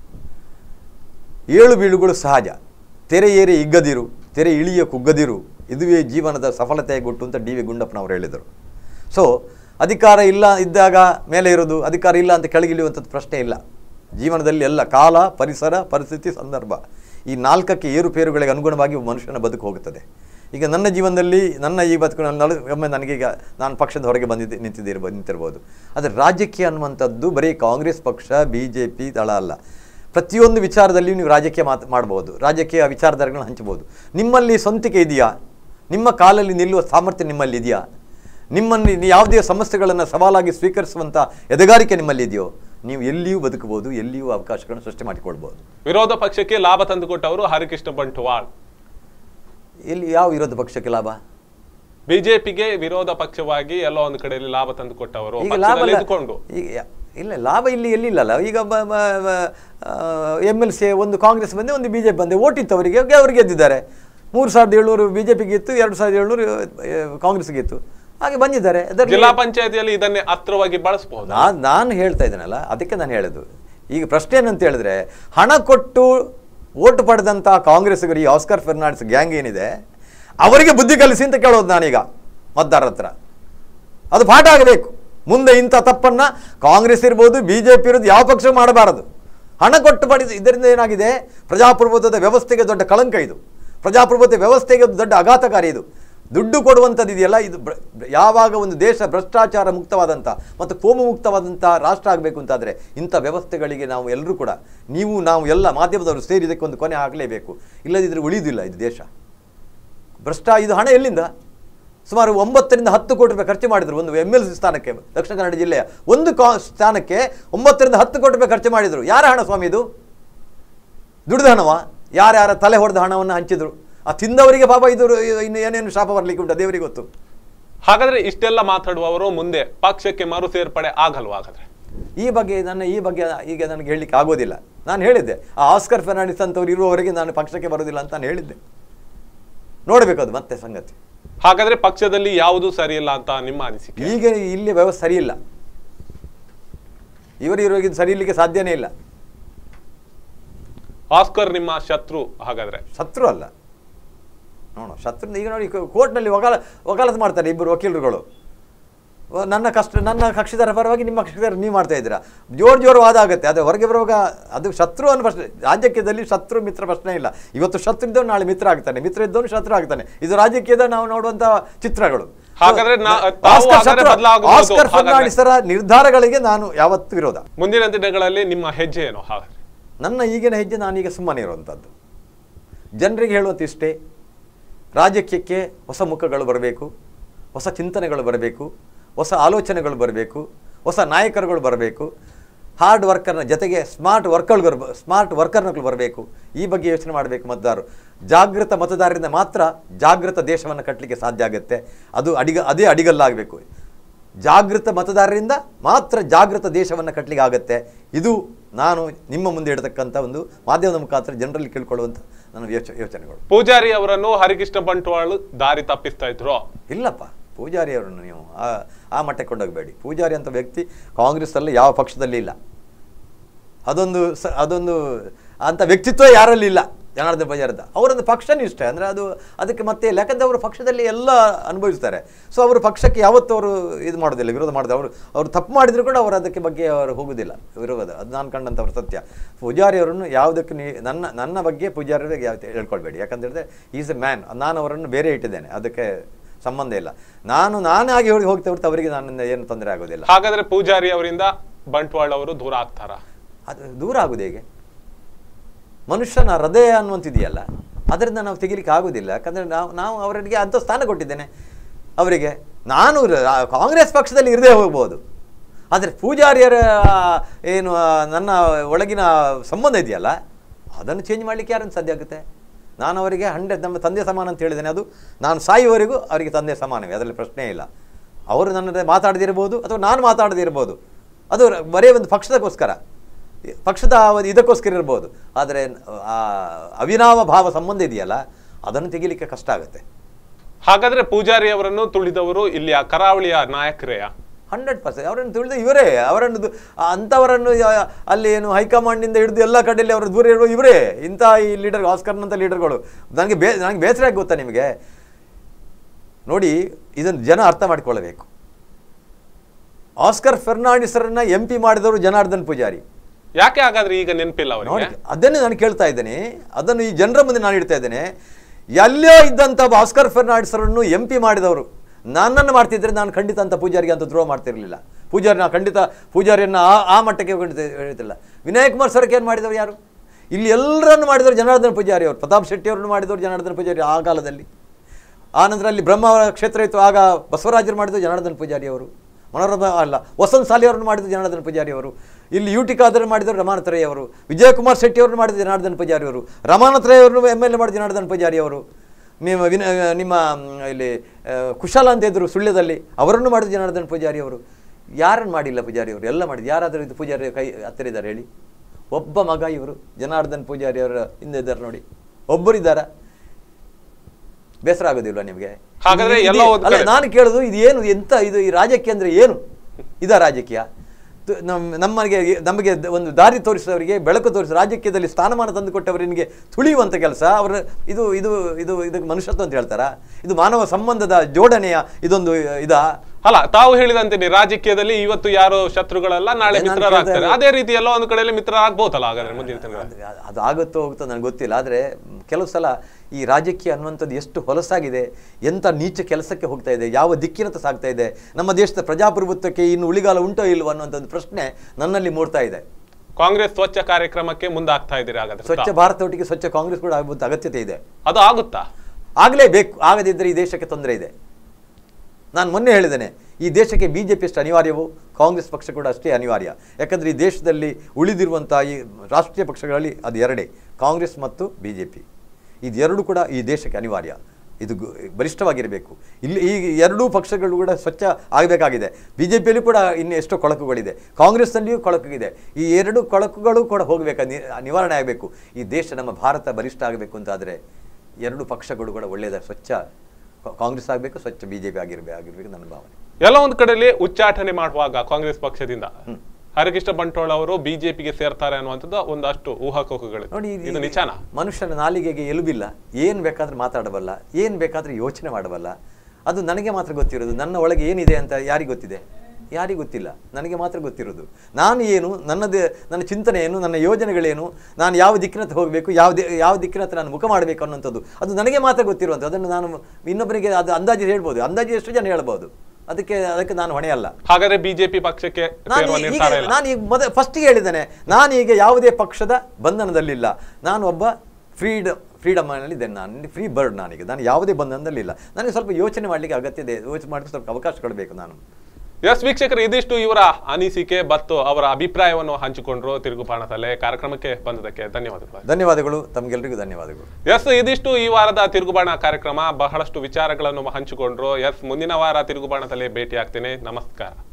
ಏಳು ಬೀಳುಗಳು ಸಹಜ ತೆರೆ ಏರಿ ಇಗ್ಗದಿರು ತೆರೆ ಇಳಿಯ ಕುಗ್ಗದಿರು ಇದುವೇ ಜೀವನದ ಸಫಲತೆಯ ಗುಟ್ಟು ಅಂತ ಡಿ ವಿ ಗುಂಡಪ್ಪನವರು ಹೇಳಿದರು ಸೊ ಅಧಿಕಾರ ಇಲ್ಲ ಇದ್ದಾಗ ಮೇಲೆ ಇರೋದು ಅಧಿಕಾರ ಇಲ್ಲ ಅಂತ ಕೆಳಗಿಳಿಯುವಂಥದ್ದು ಪ್ರಶ್ನೆ ಇಲ್ಲ ಜೀವನದಲ್ಲಿ ಎಲ್ಲ ಕಾಲ ಪರಿಸರ ಪರಿಸ್ಥಿತಿ ಸಂದರ್ಭ ಈ ನಾಲ್ಕಕ್ಕೆ ಏರುಪೇರುಗಳಿಗೆ ಅನುಗುಣವಾಗಿ ಒಬ್ಬ ಮನುಷ್ಯನ ಬದುಕು ಹೋಗುತ್ತದೆ ಈಗ ನನ್ನ ಜೀವನದಲ್ಲಿ ನನ್ನ ಈ ಬದುಕು ನನ್ನ ಒಮ್ಮೆ ನನಗೀಗ ನಾನು ಪಕ್ಷದ ಹೊರಗೆ ಬಂದಿದ್ದೆ ನಿಂತಿದ್ದಿರ್ಬೋದು ನಿಂತಿರ್ಬೋದು ಆದರೆ ರಾಜಕೀಯ ಅನ್ನುವಂಥದ್ದು ಬರೀ ಕಾಂಗ್ರೆಸ್ ಪಕ್ಷ ಬಿ ಜೆ ಪಿ ದಳ ಅಲ್ಲ ಪ್ರತಿಯೊಂದು ವಿಚಾರದಲ್ಲಿಯೂ ನೀವು ರಾಜಕೀಯ ಮಾತು ಮಾಡ್ಬೋದು ರಾಜಕೀಯ ವಿಚಾರಧಾರೆಗಳನ್ನ ಹಂಚಬಹುದು ನಿಮ್ಮಲ್ಲಿ ಸ್ವಂತಿಕೆ ಇದೆಯಾ ನಿಮ್ಮ ಕಾಲಲ್ಲಿ ನಿಲ್ಲುವ ಸಾಮರ್ಥ್ಯ ನಿಮ್ಮಲ್ಲಿ ಇದೆಯಾ ನಿಮ್ಮನ್ನು ನೀವು ಯಾವುದೇ ಸಮಸ್ಯೆಗಳನ್ನು ಸವಾಲಾಗಿ ಸ್ವೀಕರಿಸುವಂಥ ಎದೆಗಾರಿಕೆ ನಿಮ್ಮಲ್ಲಿ ಇದೆಯೋ ನೀವು ಎಲ್ಲಿಯೂ ಬದುಕಬಹುದು ಎಲ್ಲಿಯೂ ಅವಕಾಶಗಳನ್ನು ಸೃಷ್ಟಿ ಮಾಡಿಕೊಳ್ಬೋದು ವಿರೋಧ ಪಕ್ಷಕ್ಕೆ ಲಾಭ ತಂದುಕೊಟ್ಟವರು ಹರಿಕೃಷ್ಣ ಬಂಟ್ವಾಳ್ ಎಲ್ಲಿ ಯಾವ ವಿರೋಧ ಪಕ್ಷಕ್ಕೆ ಲಾಭ ಬಿಜೆಪಿಗೆ ವಿರೋಧ ಪಕ್ಷವಾಗಿ ಎಲ್ಲೋ ಒಂದು ಕಡೆಯಲ್ಲಿ ಲಾಭ ತಂದುಕೊಟ್ಟವರು ಈಗ ಲಾಭ ಪಕ್ಷದಲ್ಲಿ ಅಲ್ಲ. ಇದ್ದುಕೊಂಡು ಈಗ ಯಾ- ಇಲ್ಲ ಲಾಭ ಇಲ್ಲಿ ಎಲ್ಲಿಲ್ಲಲ್ಲ ಈಗ ಎಮ್ ಎಲ್ ಸಿ ಒಂದು ಕಾಂಗ್ರೆಸ್ ಬಂದೆ ಒಂದು ಬಿ ಜೆ ಪಿ ಬಂದೆ ಓಟಿತ್ತು ಅವರಿಗೆ ಅವ್ರಿಗೆ ಗೆದ್ದಿದ್ದಾರೆ ಮೂರು ಸಾವಿರದ ಏಳ್ನೂರು ಬಿ ಜೆ ಪಿಗೆ ಇತ್ತು ಎರಡು ಸಾವಿರದ ಏಳ್ನೂರು ಕಾಂಗ್ರೆಸ್ಗೆ ಇತ್ತು ಹಾಗೆ ಬಂದಿದ್ದಾರೆ ಅದರಲ್ಲಿ ಜಿಲ್ಲಾ ಪಂಚಾಯತಿಯಲ್ಲಿ ಇದನ್ನೇ ಅಸ್ತ್ರವಾಗಿ ಬಳಸಬಹುದು ನಾನು ನಾನು ಹೇಳ್ತಾ ಇದ್ದೀನಲ್ಲ ಅದಕ್ಕೆ ನಾನು ಹೇಳೋದು ಈಗ ಪ್ರಶ್ನೆ ಏನಂತ ಹೇಳಿದ್ರೆ ಹಣ ಕೊಟ್ಟು ಓಟು ಪಡೆದಂಥ ಕಾಂಗ್ರೆಸ್ಗರು ಈ ಆಸ್ಕರ್ ಫೆರ್ನಾಂಡಿಸ್ ಗ್ಯಾಂಗ್ ಏನಿದೆ ಅವರಿಗೆ ಬುದ್ಧಿ ಕಲಿಸಿ ಅಂತ ಕೇಳೋದು ನಾನೀಗ ಮತದಾರರ ಹತ್ರ ಅದು ಪಾಠ ಆಗಬೇಕು ಮುಂದೆ ಇಂಥ ತಪ್ಪನ್ನ ಕಾಂಗ್ರೆಸ್ ಇರ್ಬೋದು ಬಿ ಜೆ ಪಿ ಇರೋದು ಯಾವ ಪಕ್ಷ ಮಾಡಬಾರದು ಹಣ ಕೊಟ್ಟು ಪಡೆದ ಇದರಿಂದ ಏನಾಗಿದೆ ಪ್ರಜಾಪ್ರಭುತ್ವದ ವ್ಯವಸ್ಥೆಗೆ ದೊಡ್ಡ ಕಳಂಕ ಇದು ಪ್ರಜಾಪ್ರಭುತ್ವ ವ್ಯವಸ್ಥೆಗೆ ಒಂದು ದೊಡ್ಡ ಆಘಾತಕಾರಿ ಇದು ದುಡ್ಡು ಕೊಡುವಂಥದ್ದು ಇದೆಯಲ್ಲ ಇದು ಭ್ರ- ಯಾವಾಗ ಒಂದು ದೇಶ ಭ್ರಷ್ಟಾಚಾರ ಮುಕ್ತವಾದಂಥ ಮತ್ತು ಕೋಮು ಮುಕ್ತವಾದಂಥ ರಾಷ್ಟ್ರ ಆಗಬೇಕು ಅಂತಾದರೆ ಇಂಥ ವ್ಯವಸ್ಥೆಗಳಿಗೆ ನಾವು ಎಲ್ಲರೂ ಕೂಡ ನೀವು ನಾವು ಎಲ್ಲ ಮಾಧ್ಯಮದವರು ಸೇರಿ ಇದಕ್ಕೆ ಒಂದು ಕೊನೆ ಆಗಲೇಬೇಕು ಇಲ್ಲದಿದ್ದರೆ ಉಳಿಯುವುದಿಲ್ಲ ಇದು ದೇಶ ಭ್ರಷ್ಟ ಇದು ಹಣ ಎಲ್ಲಿಂದ ಸುಮಾರು ಒಂಬತ್ತರಿಂದ ಹತ್ತು ಕೋಟಿ ರೂಪಾಯಿ ಖರ್ಚು ಮಾಡಿದ್ರು ಒಂದು ಎಮ್ ಎಲ್ ಸಿ ಸ್ಥಾನಕ್ಕೆ ದಕ್ಷಿಣ ಕನ್ನಡ ಜಿಲ್ಲೆಯ ಒಂದು ಕಾ ಸ್ಥಾನಕ್ಕೆ ಒಂಬತ್ತರಿಂದ ಹತ್ತು ಕೋಟಿ ರೂಪಾಯಿ ಖರ್ಚು ಮಾಡಿದರು ಯಾರ ಹಣ ಸ್ವಾಮಿ ಇದು ದುಡಿದ ಹಣವ ಯಾರ್ಯಾರ ತಲೆ ಹೊಡೆದ ಹಣವನ್ನು ಹಂಚಿದ್ರು ಆ ತಿಂದವರಿಗೆ ಪಾಪ ಇದು ಇನ್ನು ಏನೇನು ಶಾಪ ಬರಲಿಕ್ಕೆ ಉಂಟು ದೇವರಿಗೆ ಗೊತ್ತು ಹಾಗಾದ್ರೆ ಇಷ್ಟೆಲ್ಲ ಮಾತಾಡುವವರು ಮುಂದೆ ಪಕ್ಷಕ್ಕೆ ಮರು ಸೇರ್ಪಡೆ ಆಗಲ್ವಾ ಹಾಗಾದ್ರೆ ಈ ಬಗ್ಗೆ ನನ್ನ ಈ ಬಗ್ಗೆ ಈಗ ನನಗೆ ಹೇಳಲಿಕ್ಕೆ ಆಗೋದಿಲ್ಲ ನಾನು ಹೇಳಿದ್ದೆ ಆ ಆಸ್ಕರ್ ಫೆರ್ನಾಂಡಿಸ್ ಅಂತವ್ರು ಇರುವವರೆಗೆ ನಾನು ಪಕ್ಷಕ್ಕೆ ಬರೋದಿಲ್ಲ ಅಂತ ನಾನು ಹೇಳಿದ್ದೆ ನೋಡಬೇಕು ಅದು ಮತ್ತೆ ಸಂಗತಿ ಹಾಗಾದ್ರೆ ಪಕ್ಷದಲ್ಲಿ ಯಾವುದು ಸರಿಯಿಲ್ಲ ಅಂತ ನಿಮ್ಮ ಅನಿಸಿಕೆ ಈಗ ಇಲ್ಲಿ ವ್ಯವಸ್ಥೆ ಸರಿ ಇಲ್ಲ ಇವರು ಇರುವಾಗ ಇದು ಸರಿ ಇರ್ಲಿಕ್ಕೆ ಸಾಧ್ಯನೇ ಇಲ್ಲ ಆಸ್ಕರ್ ನಿಮ್ಮ ಶತ್ರು ಹಾಗಾದ್ರೆ ಶತ್ರು ಅಲ್ಲ ನೋಡು ಶತ್ರು ಈಗ ನೋಡಿ ಕೋರ್ಟ್ನಲ್ಲಿ ವಕಾಲ ವಕಾಲತ್ ಮಾಡ್ತಾರೆ ಇಬ್ಬರು ವಕೀಲರುಗಳು ವ- ನನ್ನ ಕಷ್ಟ ನನ್ನ ಕಕ್ಷಿದಾರ ಪರವಾಗಿ ನಿಮ್ಮ ಕಕ್ಷಿದಾರ ನೀವು ಮಾಡ್ತಾ ಇದ್ದೀರಾ ಜೋರು ಜೋರು ವಾದ ಆಗುತ್ತೆ ಅದು ಹೊರಗೆ ಬರುವಾಗ ಅದು ಶತ್ರು ಅನ್ನೋ ಪ್ರಶ್ನೆ ರಾಜಕೀಯದಲ್ಲಿ ಶತ್ರು ಮಿತ್ರ ಪ್ರಶ್ನೆ ಇಲ್ಲ ಇವತ್ತು ಶತ್ರು ಇದ್ದವನು ನಾಳೆ ಮಿತ್ರ ಆಗ್ತಾನೆ ಮಿತ್ರ ಇದ್ದವನು ಶತ್ರು ಆಗ್ತಾನೆ ಇದು ರಾಜಕೀಯದ ನಾವು ನೋಡುವಂಥ ಚಿತ್ರಗಳು ಹಾಗಾದ್ರೆ ನಾ- So, ತಾವು ಆಸ್ಕರ್ ಹಾಗಾದ್ರೆ ಶತ್ರು- ಬದಲಾಗಬಹುದು. ಆಸ್ಕರ್ ಹಾಗಾದ್ರೆ- ಫರ್ನಾಂಡಿಸರ ನಿರ್ಧಾರಗಳಿಗೆ ನಾನು ಯಾವತ್ತೂ ವಿರೋಧ ಮುಂದಿನ ದಿನಗಳಲ್ಲಿ ನಿಮ್ಮ ಹೆಜ್ಜೆ ಏನು ಹಾಗಾದ್ರೆ ನನ್ನ ಈಗಿನ ಹೆಜ್ಜೆ ನಾನೀಗ ಸುಮ್ಮನೆ ಇರುವಂಥದ್ದು ಜನರಿಗೆ ಹೇಳುವಂತ ಇಷ್ಟೇ ರಾಜಕೀಯಕ್ಕೆ ಹೊಸ ಮುಖಗಳು ಬರಬೇಕು ಹೊಸ ಚಿಂತನೆಗಳು ಬರಬೇಕು ಹೊಸ ಆಲೋಚನೆಗಳು ಬರಬೇಕು ಹೊಸ ನಾಯಕರುಗಳು ಬರಬೇಕು ಹಾರ್ಡ್ ವರ್ಕರ್ನ ಜೊತೆಗೆ ಸ್ಮಾರ್ಟ್ ವರ್ಕರ್ಗಳು ಬರ್ ಸ್ಮಾರ್ಟ್ ವರ್ಕರ್ಗಳು ಬರಬೇಕು ಈ ಬಗ್ಗೆ ಯೋಚನೆ ಮಾಡಬೇಕು ಮತದಾರರು ಜಾಗೃತ ಮತದಾರರಿಂದ ಮಾತ್ರ ಜಾಗೃತ ದೇಶವನ್ನು ಕಟ್ಟಲಿಕ್ಕೆ ಸಾಧ್ಯ ಆಗುತ್ತೆ ಅದು ಅಡಿಗ ಅದೇ ಅಡಿಗಲ್ಲಾಗಬೇಕು ಜಾಗೃತ ಮತದಾರರಿಂದ ಮಾತ್ರ ಜಾಗೃತ ದೇಶವನ್ನು ಕಟ್ಟಲಿಕ್ಕೆ ಆಗುತ್ತೆ ಇದು ನಾನು ನಿಮ್ಮ ಮುಂದೆ ಇಡತಕ್ಕಂಥ ಒಂದು ಮಾಧ್ಯಮದ ಮುಖಾಂತರ ಜನರಲ್ಲಿ ಕೇಳ್ಕೊಳ್ಳುವಂಥ ನನ್ನ ಯೋಚ ಯೋಚನೆಗಳು ಪೂಜಾರಿ ಅವರನ್ನು ಹರಿಕೃಷ್ಣ ಬಂಟ್ವಾಳ ದಾರಿ ತಪ್ಪಿಸ್ತಾ ಇದ್ರು ಇಲ್ಲಪ್ಪ ಪೂಜಾರಿ ಅವರನ್ನು ನೀವು ಆ ಆ ಮಟ್ಟಕ್ಕೆ ಕೊಂಡೋಗಬೇಡಿ ಪೂಜಾರಿ ಅಂತ ವ್ಯಕ್ತಿ ಕಾಂಗ್ರೆಸ್ಸಲ್ಲಿ ಯಾವ ಪಕ್ಷದಲ್ಲಿ ಇಲ್ಲ ಅದೊಂದು ಸ ಅದೊಂದು ಅಂಥ ವ್ಯಕ್ತಿತ್ವ ಯಾರಲ್ಲಿ ಇಲ್ಲ ಜನಾರ್ದನ ಪೂಜಾರದ ಅವರೊಂದು ಪಕ್ಷ ನಿಷ್ಠೆ ಅಂದರೆ ಅದು ಅದಕ್ಕೆ ಮತ್ತೆ ಇಲ್ಲ. ಯಾಕಂದ್ರೆ ಅವರು ಪಕ್ಷದಲ್ಲಿ ಎಲ್ಲ ಅನುಭವಿಸ್ತಾರೆ ಸೊ ಅವರು ಪಕ್ಷಕ್ಕೆ ಯಾವತ್ತೂ ಅವರು ಇದು ಮಾಡೋದಿಲ್ಲ ವಿರೋಧ ಮಾಡೋದು ಅವರು ಅವರು ತಪ್ಪು ಮಾಡಿದ್ರು ಕೂಡ ಅವರು ಅದಕ್ಕೆ ಬಗ್ಗೆ ಅವರು ಹೋಗೋದಿಲ್ಲ ವಿರೋಧ ಅದು ನಾನು ಕಂಡಂಥವ್ರ ಸತ್ಯ ಪೂಜಾರಿ ಅವರನ್ನು ಯಾವುದಕ್ಕೆ ನೀ ನನ್ನ ನನ್ನ ಬಗ್ಗೆ ಪೂಜಾರಿ ಬಗ್ಗೆ ಯಾವ ಹೇಳ್ಕೊಳ್ಬೇಡಿ ಯಾಕಂತ ಹೇಳಿದ್ರೆ ಈಸ್ ಎ ಮ್ಯಾನ್ ನಾನು ಅವರನ್ನು ಬೇರೆ ಇಟ್ಟಿದ್ದೇನೆ ಅದಕ್ಕೆ ಸಂಬಂಧ ಇಲ್ಲ ನಾನು ನಾನೇ ಆಗಿ ಹೋಗಿ ಹೋಗ್ತಾ ಹೊರತು ಅವರಿಗೆ ನನ್ನಿಂದ ಏನು ತೊಂದರೆ ಆಗೋದಿಲ್ಲ ಹಾಗಾದ್ರೆ ಪೂಜಾರಿ ಅವರಿಂದ ಬಂಟ್ವಾಳ ಅವರು ದೂರ ಆಗ್ತಾರ ಅದು ದೂರ ಆಗುದು ಹೇಗೆ ಮನುಷ್ಯನ ಹೃದಯ ಅನ್ನುವಂತಿದೆಯಲ್ಲ ಅದರಿಂದ ನಾವು ತೆಗಿಲಿಕ್ಕೆ ಆಗುದಿಲ್ಲ ಯಾಕಂದರೆ ನಾವು ನಾವು ಅವರಿಗೆ ಅಂಥ ಸ್ಥಾನ ಕೊಟ್ಟಿದ್ದೇನೆ ಅವರಿಗೆ ನಾನು ರ- ಆ ಕಾಂಗ್ರೆಸ್ ಪಕ್ಷದಲ್ಲಿ ಇರದೇ ಹೋಗ್ಬೋದು ಆದರೆ ಪೂಜಾರಿಯರ ಆ, ಏನು ಆ, ನನ್ನ ಒಳಗಿನ ಸಂಬಂಧ ಇದೆಯಲ್ಲ ಅದನ್ನು ಚೇಂಜ್ ಮಾಡಲಿಕ್ಕೆ ಯಾರನ್ನು ಸಾಧ್ಯ ಆಗುತ್ತೆ ನಾನು ಅವರಿಗೆ ಹಂಡ್ರೆಡ್ ನಮ್ಮ ತಂದೆ ಸಮಾನ ಅಂತ ಹೇಳಿದ್ದೇನೆ ಅದು ನಾನು ಸಾಯುವವರೆಗೂ ಅವರಿಗೆ ತಂದೆ ಸಮಾನವೇ ಅದರಲ್ಲಿ ಪ್ರಶ್ನೆ ಇಲ್ಲ ಅವರು ನನ್ನ ಜೊತೆ ಮಾತಾಡದಿರ್ಬೋದು ಅಥವಾ ನಾನು ಮಾತಾಡದಿರ್ಬೋದು ಅದು ರ- ಬರೀ ಒಂದು ಪಕ್ಷದಕ್ಕೋಸ್ಕರ ಪಕ್ಷದ ಒಂದು ಇದಕ್ಕೋಸ್ಕರ ಇರ್ಬೋದು ಆದರೆ ಆ ಅವಿನಾವ ಭಾವ ಸಂಬಂಧ ಇದೆಯಲ್ಲ ಅದನ್ನು ತೆಗಿಲಿಕ್ಕೆ ಕಷ್ಟ ಆಗುತ್ತೆ ಹಾಗಾದ್ರೆ ಪೂಜಾರಿ ಅವರನ್ನು ತುಳಿದವರು ಇಲ್ಲಿಯ ಕರಾವಳಿಯ ನಾಯಕರೇಯ ಹಂಡ್ರೆಡ್ ಪರ್ಸೆಂಟ್ ಅವರನ್ನು ತಿಳಿದು ಇವರೇ ಅವರನ್ನು ದು- ಅಂಥವರನ್ನು ಯಾ- ಅಲ್ಲಿ ಏನು ಹೈಕಮಾಂಡ್ನಿಂದ ಹಿಡಿದು ಎಲ್ಲ ಕಡೆಯಲ್ಲಿ ಅವರ ದೂರ ಇರುವ ಇವರೇ ಇಂಥ ಈ ಲೀಡರ್ ಆಸ್ಕರ್ನಂಥ ಲೀಡರ್ಗಳು ನನಗೆ ಬೇ ನನಗೆ ಬೇಸರ ಆಗಿ ಗೊತ್ತಾ ನಿಮಗೆ ನೋಡಿ ಇದನ್ನು ಜನ ಅರ್ಥ ಮಾಡಿಕೊಳ್ಳಬೇಕು ಆಸ್ಕರ್ ಫೆರ್ನಾಂಡಿಸರನ್ನ ಎಂ ಪಿ ಮಾಡಿದವರು ಜನಾರ್ದನ್ ಪೂಜಾರಿ ಯಾಕೆ ಹಾಗಾದ್ರೆ ಈಗ ನೆನಪಿಲ್ಲ ನೋಡಿ ಅವರಿಗೆ ಅದನ್ನೇ ನಾನು ಕೇಳ್ತಾ ಇದ್ದೇನೆ ಅದನ್ನು ಈ ಜನರ ಮುಂದೆ ನಾನು ಇಡ್ತಾ ಇದ್ದೇನೆ ಎಲ್ಲೋ ಇದ್ದಂಥ ಆಸ್ಕರ್ ಫೆರ್ನಾಂಡಿಸರನ್ನು ಎಂ ಪಿ ಮಾಡಿದವರು ನನ್ನನ್ನು ಮಾಡ್ತಿದ್ರೆ ನಾನು ಖಂಡಿತ ಅಂತ ಪೂಜಾರಿಗೆ ಅಂತ ದ್ರೋಹ ಮಾಡ್ತಿರ್ಲಿಲ್ಲ ಪೂಜಾರಿ ನಾನು ಖಂಡಿತ ಪೂಜಾರಿಯನ್ನು ಆ ಆ ಮಟ್ಟಕ್ಕೆ ಖಂಡಿತ ಹೇಳ್ತಿಲ್ಲ ವಿನಯ್ ಕುಮಾರ್ ಸರ್ಗೆ ಏನು ಮಾಡಿದವರು ಯಾರು ಇಲ್ಲಿ ಎಲ್ಲರನ್ನು ಮಾಡಿದವರು ಜನಾರ್ದನ ಪೂಜಾರಿ ಅವರು ಪ್ರತಾಪ್ ಶೆಟ್ಟಿ ಅವರನ್ನು ಮಾಡಿದವರು ಜನಾರ್ದನ ಪೂಜಾರಿ ಆ ಕಾಲದಲ್ಲಿ ಆ ನಂತರ ಅಲ್ಲಿ ಬ್ರಹ್ಮ ಕ್ಷೇತ್ರ ಇತ್ತು ಆಗ ಬಸವರಾಜರು ಮಾಡಿದ್ದು ಜನಾರ್ದನ ಪೂಜಾರಿ ಅವರು ಮನೋರಮ ಅಲ್ಲ ವಸಂತ್ ಸಾಲಿ ಅವರನ್ನು ಮಾಡಿದ್ದು ಜನಾರ್ದನ ಪೂಜಾರಿ ಅವರು ಇಲ್ಲಿ ಯು ಟಿ ಖಾದರ್ ಮಾಡಿದರು ರಮಾನಾಥ ರೈ ಅವರು ವಿಜಯಕುಮಾರ್ ಶೆಟ್ಟಿ ಅವರನ್ನು ಮಾಡಿದ್ದು ಜನಾರ್ದನ ಪೂಜಾರಿ ಅವರು ರಮಾನಾಥ ರೈ ಅವರನ್ನು ಎಮ್ ಎಲ್ ಎ ಮಾಡಿದ ಜನಾರ್ದನ ಪೂಜಾರಿ ಅವರು ನಿಮ್ಮ ವಿನ ನಿಮ್ಮ ಮ್, ಇಲ್ಲಿ ಆ, ಕುಶಾಲ ಅಂತ ಇದ್ದರು ಸುಳ್ಯದಲ್ಲಿ ಅವರನ್ನು ಮಾಡಿದ ಜನಾರ್ದನ ಪೂಜಾರಿ ಅವರು ಯಾರನ್ನು ಮಾಡಿಲ್ಲ ಪೂಜಾರಿ ಅವರು ಎಲ್ಲ ಮಾಡಿದ್ದು ಯಾರಾದರೂ ಇದು ಪೂಜಾರಿ ಕೈ ಹತ್ತಿರ ಇದ್ದಾರೆ ಹೇಳಿ ಒಬ್ಬ ಮಗ ಇವರು ಜನಾರ್ದನ್ ಪೂಜಾರಿ ಅವರ ಹಿಂದೆ ಇದ್ದಾರೆ ನೋಡಿ ಒಬ್ಬರಿದ್ದಾರಾ ಬೇಸರ ಆಗೋದಿಲ್ವಾ ನಿಮಗೆ ಹಾಗಾದ್ರೆ ಇದು- ಎಲ್ಲ ಇದು- ಒಂದ್ ಅಲ್ಲ ಕಡೆ. ನಾನು ಕೇಳೋದು ಇದು ಏನು ಎಂತ ಇದು ಈ ರಾಜಕೀಯ ಅಂದ್ರೆ ಏನು ಇದ ರಾಜಕೀಯ ತ- ನಮ್- ನಮಗೆ ನಮಗೆ ದ- ಒಂದು ದಾರಿ ತೋರಿಸಿದವರಿಗೆ ಬೆಳಕು ತೋರಿಸಿ ರಾಜಕೀಯದಲ್ಲಿ ಸ್ಥಾನಮಾನ ತಂದುಕೊಟ್ಟವರಿಗೆ ತುಳಿಯುವಂಥ ಕೆಲಸ ಅವರ ಇದು ಇದು ಇದು ಇದಕ್ಕೆ ಮನುಷ್ಯತ್ವ ಅಂತ ಹೇಳ್ತಾರಾ ಇದು ಮಾನವ ಸಂಬಂಧದ ಜೋಡಣೆಯ ಇದೊಂದು ಇದಾ ಅಲ್ಲ ತಾವು ಹೇಳಿದಂತೆ ರಾಜಕೀಯದಲ್ಲಿ ಇವತ್ತು ಯಾರು ಶತ್ರುಗಳಲ್ಲ ನಾಳೆ ಅದೇ ನಾನು ಮಿತ್ರರಾಗ್ತಾರೆ ಕೇಳ್ತಾ ಅದೇ ರೀತಿ ಎಲ್ಲ ಒಂದು ಕಡೆಯಲ್ಲಿ ಮಿತ್ರರಾಗ್ಬೋದಲ್ಲ ಹಾಗಾದ್ರೆ ಮುಂದಿನ ತಿಂಗಳಲ್ಲಿ ಅದು- ಅದು ಆಗುತ್ತೋ ಹೋಗುತ್ತೋ ನನಗೆ ಗೊತ್ತಿಲ್ಲ ಆದರೆ ಕೆಲವು ಸಲ ಈ ರಾಜಕೀಯ ಅನ್ನುವಂಥದ್ದು ಎಷ್ಟು ಹೊಲಸಾಗಿದೆ ಎಂಥ ನೀಚ ಕೆಲಸಕ್ಕೆ ಹೋಗ್ತಾ ಇದೆ ಯಾವ ದಿಕ್ಕಿನತ್ತ ಸಾಗ್ತಾ ಇದೆ ನಮ್ಮ ದೇಶದ ಪ್ರಜಾಪ್ರಭುತ್ವಕ್ಕೆ ಇನ್ನು ಉಳಿಗಾಲ ಉಂಟೋ ಇಲ್ವೋ ಅನ್ನುವಂಥದ್ದು ಪ್ರಶ್ನೆ ನನ್ನಲ್ಲಿ ಮೂಡ್ತಾ ಇದೆ ಕಾಂಗ್ರೆಸ್ ಸ್ವಚ್ಛ ಕಾರ್ಯಕ್ರಮಕ್ಕೆ ಮುಂದಾಗ್ತಾ ಇದ್ದೀರಿ ಹಾಗಾದ್ರೆ ಸ್ವಚ್ಛ ತಾವು. ಭಾರತ ಒಟ್ಟಿಗೆ ಸ್ವಚ್ಛ ಕಾಂಗ್ರೆಸ್ ಕೂಡ ಆಗುವಂಥ ಅಗತ್ಯತೆ ಇದೆ ಅದು ಆಗುತ್ತಾ ಆಗಲೇಬೇಕು ಆಗದಿದ್ದರೆ ಈ ದೇಶಕ್ಕೆ ತೊಂದರೆ ಇದೆ ನಾನು ಮೊನ್ನೆ ಹೇಳಿದ್ದೇನೆ ಈ ದೇಶಕ್ಕೆ ಬಿ ಜೆ ಪಿ ಎಷ್ಟು ಅನಿವಾರ್ಯವೋ ಕಾಂಗ್ರೆಸ್ ಪಕ್ಷ ಕೂಡ ಅಷ್ಟೇ ಅನಿವಾರ್ಯ ಯಾಕಂದರೆ ಈ ದೇಶದಲ್ಲಿ ಉಳಿದಿರುವಂಥ ಈ ರಾಷ್ಟ್ರೀಯ ಪಕ್ಷಗಳಲ್ಲಿ ಅದು ಎರಡೇ ಕಾಂಗ್ರೆಸ್ ಮತ್ತು ಬಿ ಜೆ ಪಿ ಇದೆರಡು ಕೂಡ ಈ ದೇಶಕ್ಕೆ ಅನಿವಾರ್ಯ ಇದು ಗು- ಬಲಿಷ್ಠವಾಗಿರಬೇಕು ಇಲ್ಲಿ ಈ ಎರಡೂ ಪಕ್ಷಗಳು ಕೂಡ ಸ್ವಚ್ಛ ಆಗಬೇಕಾಗಿದೆ ಬಿ ಜೆ ಪಿಯಲ್ಲೂ ಕೂಡ ಇನ್ನು ಎಷ್ಟೋ ಕೊಳಕುಗಳಿದೆ ಕಾಂಗ್ರೆಸ್ನಲ್ಲಿಯೂ ಕೊಳಕಿದೆ ಈ ಎರಡು ಕೊಳಕುಗಳು ಕೂಡ ಹೋಗಬೇಕು ನಿವಾರಣೆ ಆಗಬೇಕು ಈ ದೇಶ ನಮ್ಮ ಭಾರತ ಬಲಿಷ್ಠ ಆಗಬೇಕು ಅಂತಾದರೆ ಎರಡು ಪಕ್ಷಗಳು ಕೂಡ ಒಳ್ಳೆಯದ ಸ್ವಚ್ಛ ಕಾ- ಕಾಂಗ್ರೆಸ್ ಆಗಬೇಕು ಸ್ವಚ್ಛ ಬಿ ಜೆ ಪಿ ಆಗಿರ್ಬೇಕು ಆಗಿರ್ಬೇಕು ನನ್ನ ಭಾವನೆ ಎಲ್ಲ ಒಂದು ಕಡೆಯಲ್ಲಿ ಉಚ್ಚಾಟನೆ ಮಾಡುವಾಗ ಕಾಂಗ್ರೆಸ್ ಪಕ್ಷದಿಂದ ಹರಕೃಷ್ಣ ಬಂಟ್ವಾಳ ಅವರು ಬಿಜೆಪಿಗೆ ಸೇರ್ತಾರೆ ಅನ್ನುವಂಥದ್ದು ಒಂದಷ್ಟು ಊಹಾಕೋಹುಗಳು ನೋಡಿ ಇದು ನಿಜಾನ ಮನುಷ್ಯನ ನಾಲಿಗೆಗೆ ಎಲುಬಿಲ್ಲ ಏನು ಬೇಕಾದ್ರೆ ಮಾತಾಡಬಲ್ಲ ಏನು ಬೇಕಾದ್ರೆ ಯೋಚನೆ ಮಾಡಬಲ್ಲ ಅದು ನನಗೆ ಮಾತ್ರ ಗೊತ್ತಿರೋದು ನನ್ನ ಒಳಗೆ ಏನಿದೆ ಅಂತ ಯಾರಿಗೆ ಗೊತ್ತಿದೆ ಯಾರಿಗೂ ಗೊತ್ತಿಲ್ಲ ನನಗೆ ಮಾತ್ರ ಗೊತ್ತಿರೋದು ನಾನು ಏನು ನನ್ನದೇ ನನ್ನ ಚಿಂತನೆ ಏನು ನನ್ನ ಯೋಜನೆಗಳೇನು ನಾನು ಯಾವ ದಿಕ್ಕಿನತ್ತ ಹೋಗಬೇಕು ಯಾವ ದಿ- ಯಾವ ದಿಕ್ಕಿನತ್ತ ನಾನು ಮುಖ ಮಾಡಬೇಕು ಅನ್ನೋಂಥದ್ದು ಅದು ನನಗೆ ಮಾತ್ರ ಗೊತ್ತಿರುವಂಥದ್ದು ಅದನ್ನು ನಾನು ಇನ್ನೊಬ್ಬರಿಗೆ ಅದು ಅಂದಾಜು ಹೇಳ್ಬೋದು ಅಂದಾಜು ಎಷ್ಟು ಜನ ಹೇಳ್ಬೋದು ಅದಕ್ಕೆ ಅದಕ್ಕೆ ನಾನು ಹೊಣೆ ಅಲ್ಲ ಹಾಗಾದ್ರೆ ಬಿಜೆಪಿ ಪಕ್ಷಕ್ಕೆ ನಾನು ಸೇರುವ ಈಗ ನಿರ್ಧಾರ ಇಲ್ಲ ನಾನು ಈಗ ಮೊದಲ ಫಸ್ಟಿಗೆ ಹೇಳಿದ್ದೇನೆ ನಾನು ಈಗ ಯಾವುದೇ ಪಕ್ಷದ ಬಂಧನದಲ್ಲಿಲ್ಲ ನಾನು ಒಬ್ಬ ಫ್ರೀಡಮ್ ಫ್ರೀಡಮ್ ಇದ್ದೇನೆ ನಾನು ಫ್ರೀ ಬರ್ಡ್ ನಾನೀಗ ನಾನು ಯಾವುದೇ ಬಂಧನದಲ್ಲಿಲ್ಲ ನನಗೆ ಸ್ವಲ್ಪ ಯೋಚನೆ ಮಾಡಲಿಕ್ಕೆ ಅಗತ್ಯ ಇದೆ ಯೋಚನೆ ಮಾಡಲಿಕ್ಕೆ ಸ್ವಲ್ಪ ಅವಕಾಶ ಕೊಡಬೇಕು ನಾನು ಎಸ್ ವೀಕ್ಷಕರು ಇದಿಷ್ಟು ಇವರ ಅನಿಸಿಕೆ ಮತ್ತು ಅವರ ಅಭಿಪ್ರಾಯವನ್ನು ಹಂಚಿಕೊಂಡ್ರು ತಿರುಗುಪಾಣದಲ್ಲೇ ಕಾರ್ಯಕ್ರಮಕ್ಕೆ ಬಂದದಕ್ಕೆ ಧನ್ಯವಾದಗಳು ಧನ್ಯವಾದಗಳು ತಮಗೆಲ್ಲರಿಗೂ ಧನ್ಯವಾದಗಳು ಎಸ್ ಇದಿಷ್ಟು ಈ ವಾರದ ತಿರುಗುಬಾಣ ಕಾರ್ಯಕ್ರಮ ಬಹಳಷ್ಟು ವಿಚಾರಗಳನ್ನು ಹಂಚಿಕೊಂಡ್ರು ಎಸ್ ಮುಂದಿನ ವಾರ ತಿರುಗುಬಾಣದಲ್ಲಿ ಭೇಟಿ ಆಗ್ತೇನೆ ನಮಸ್ಕಾರ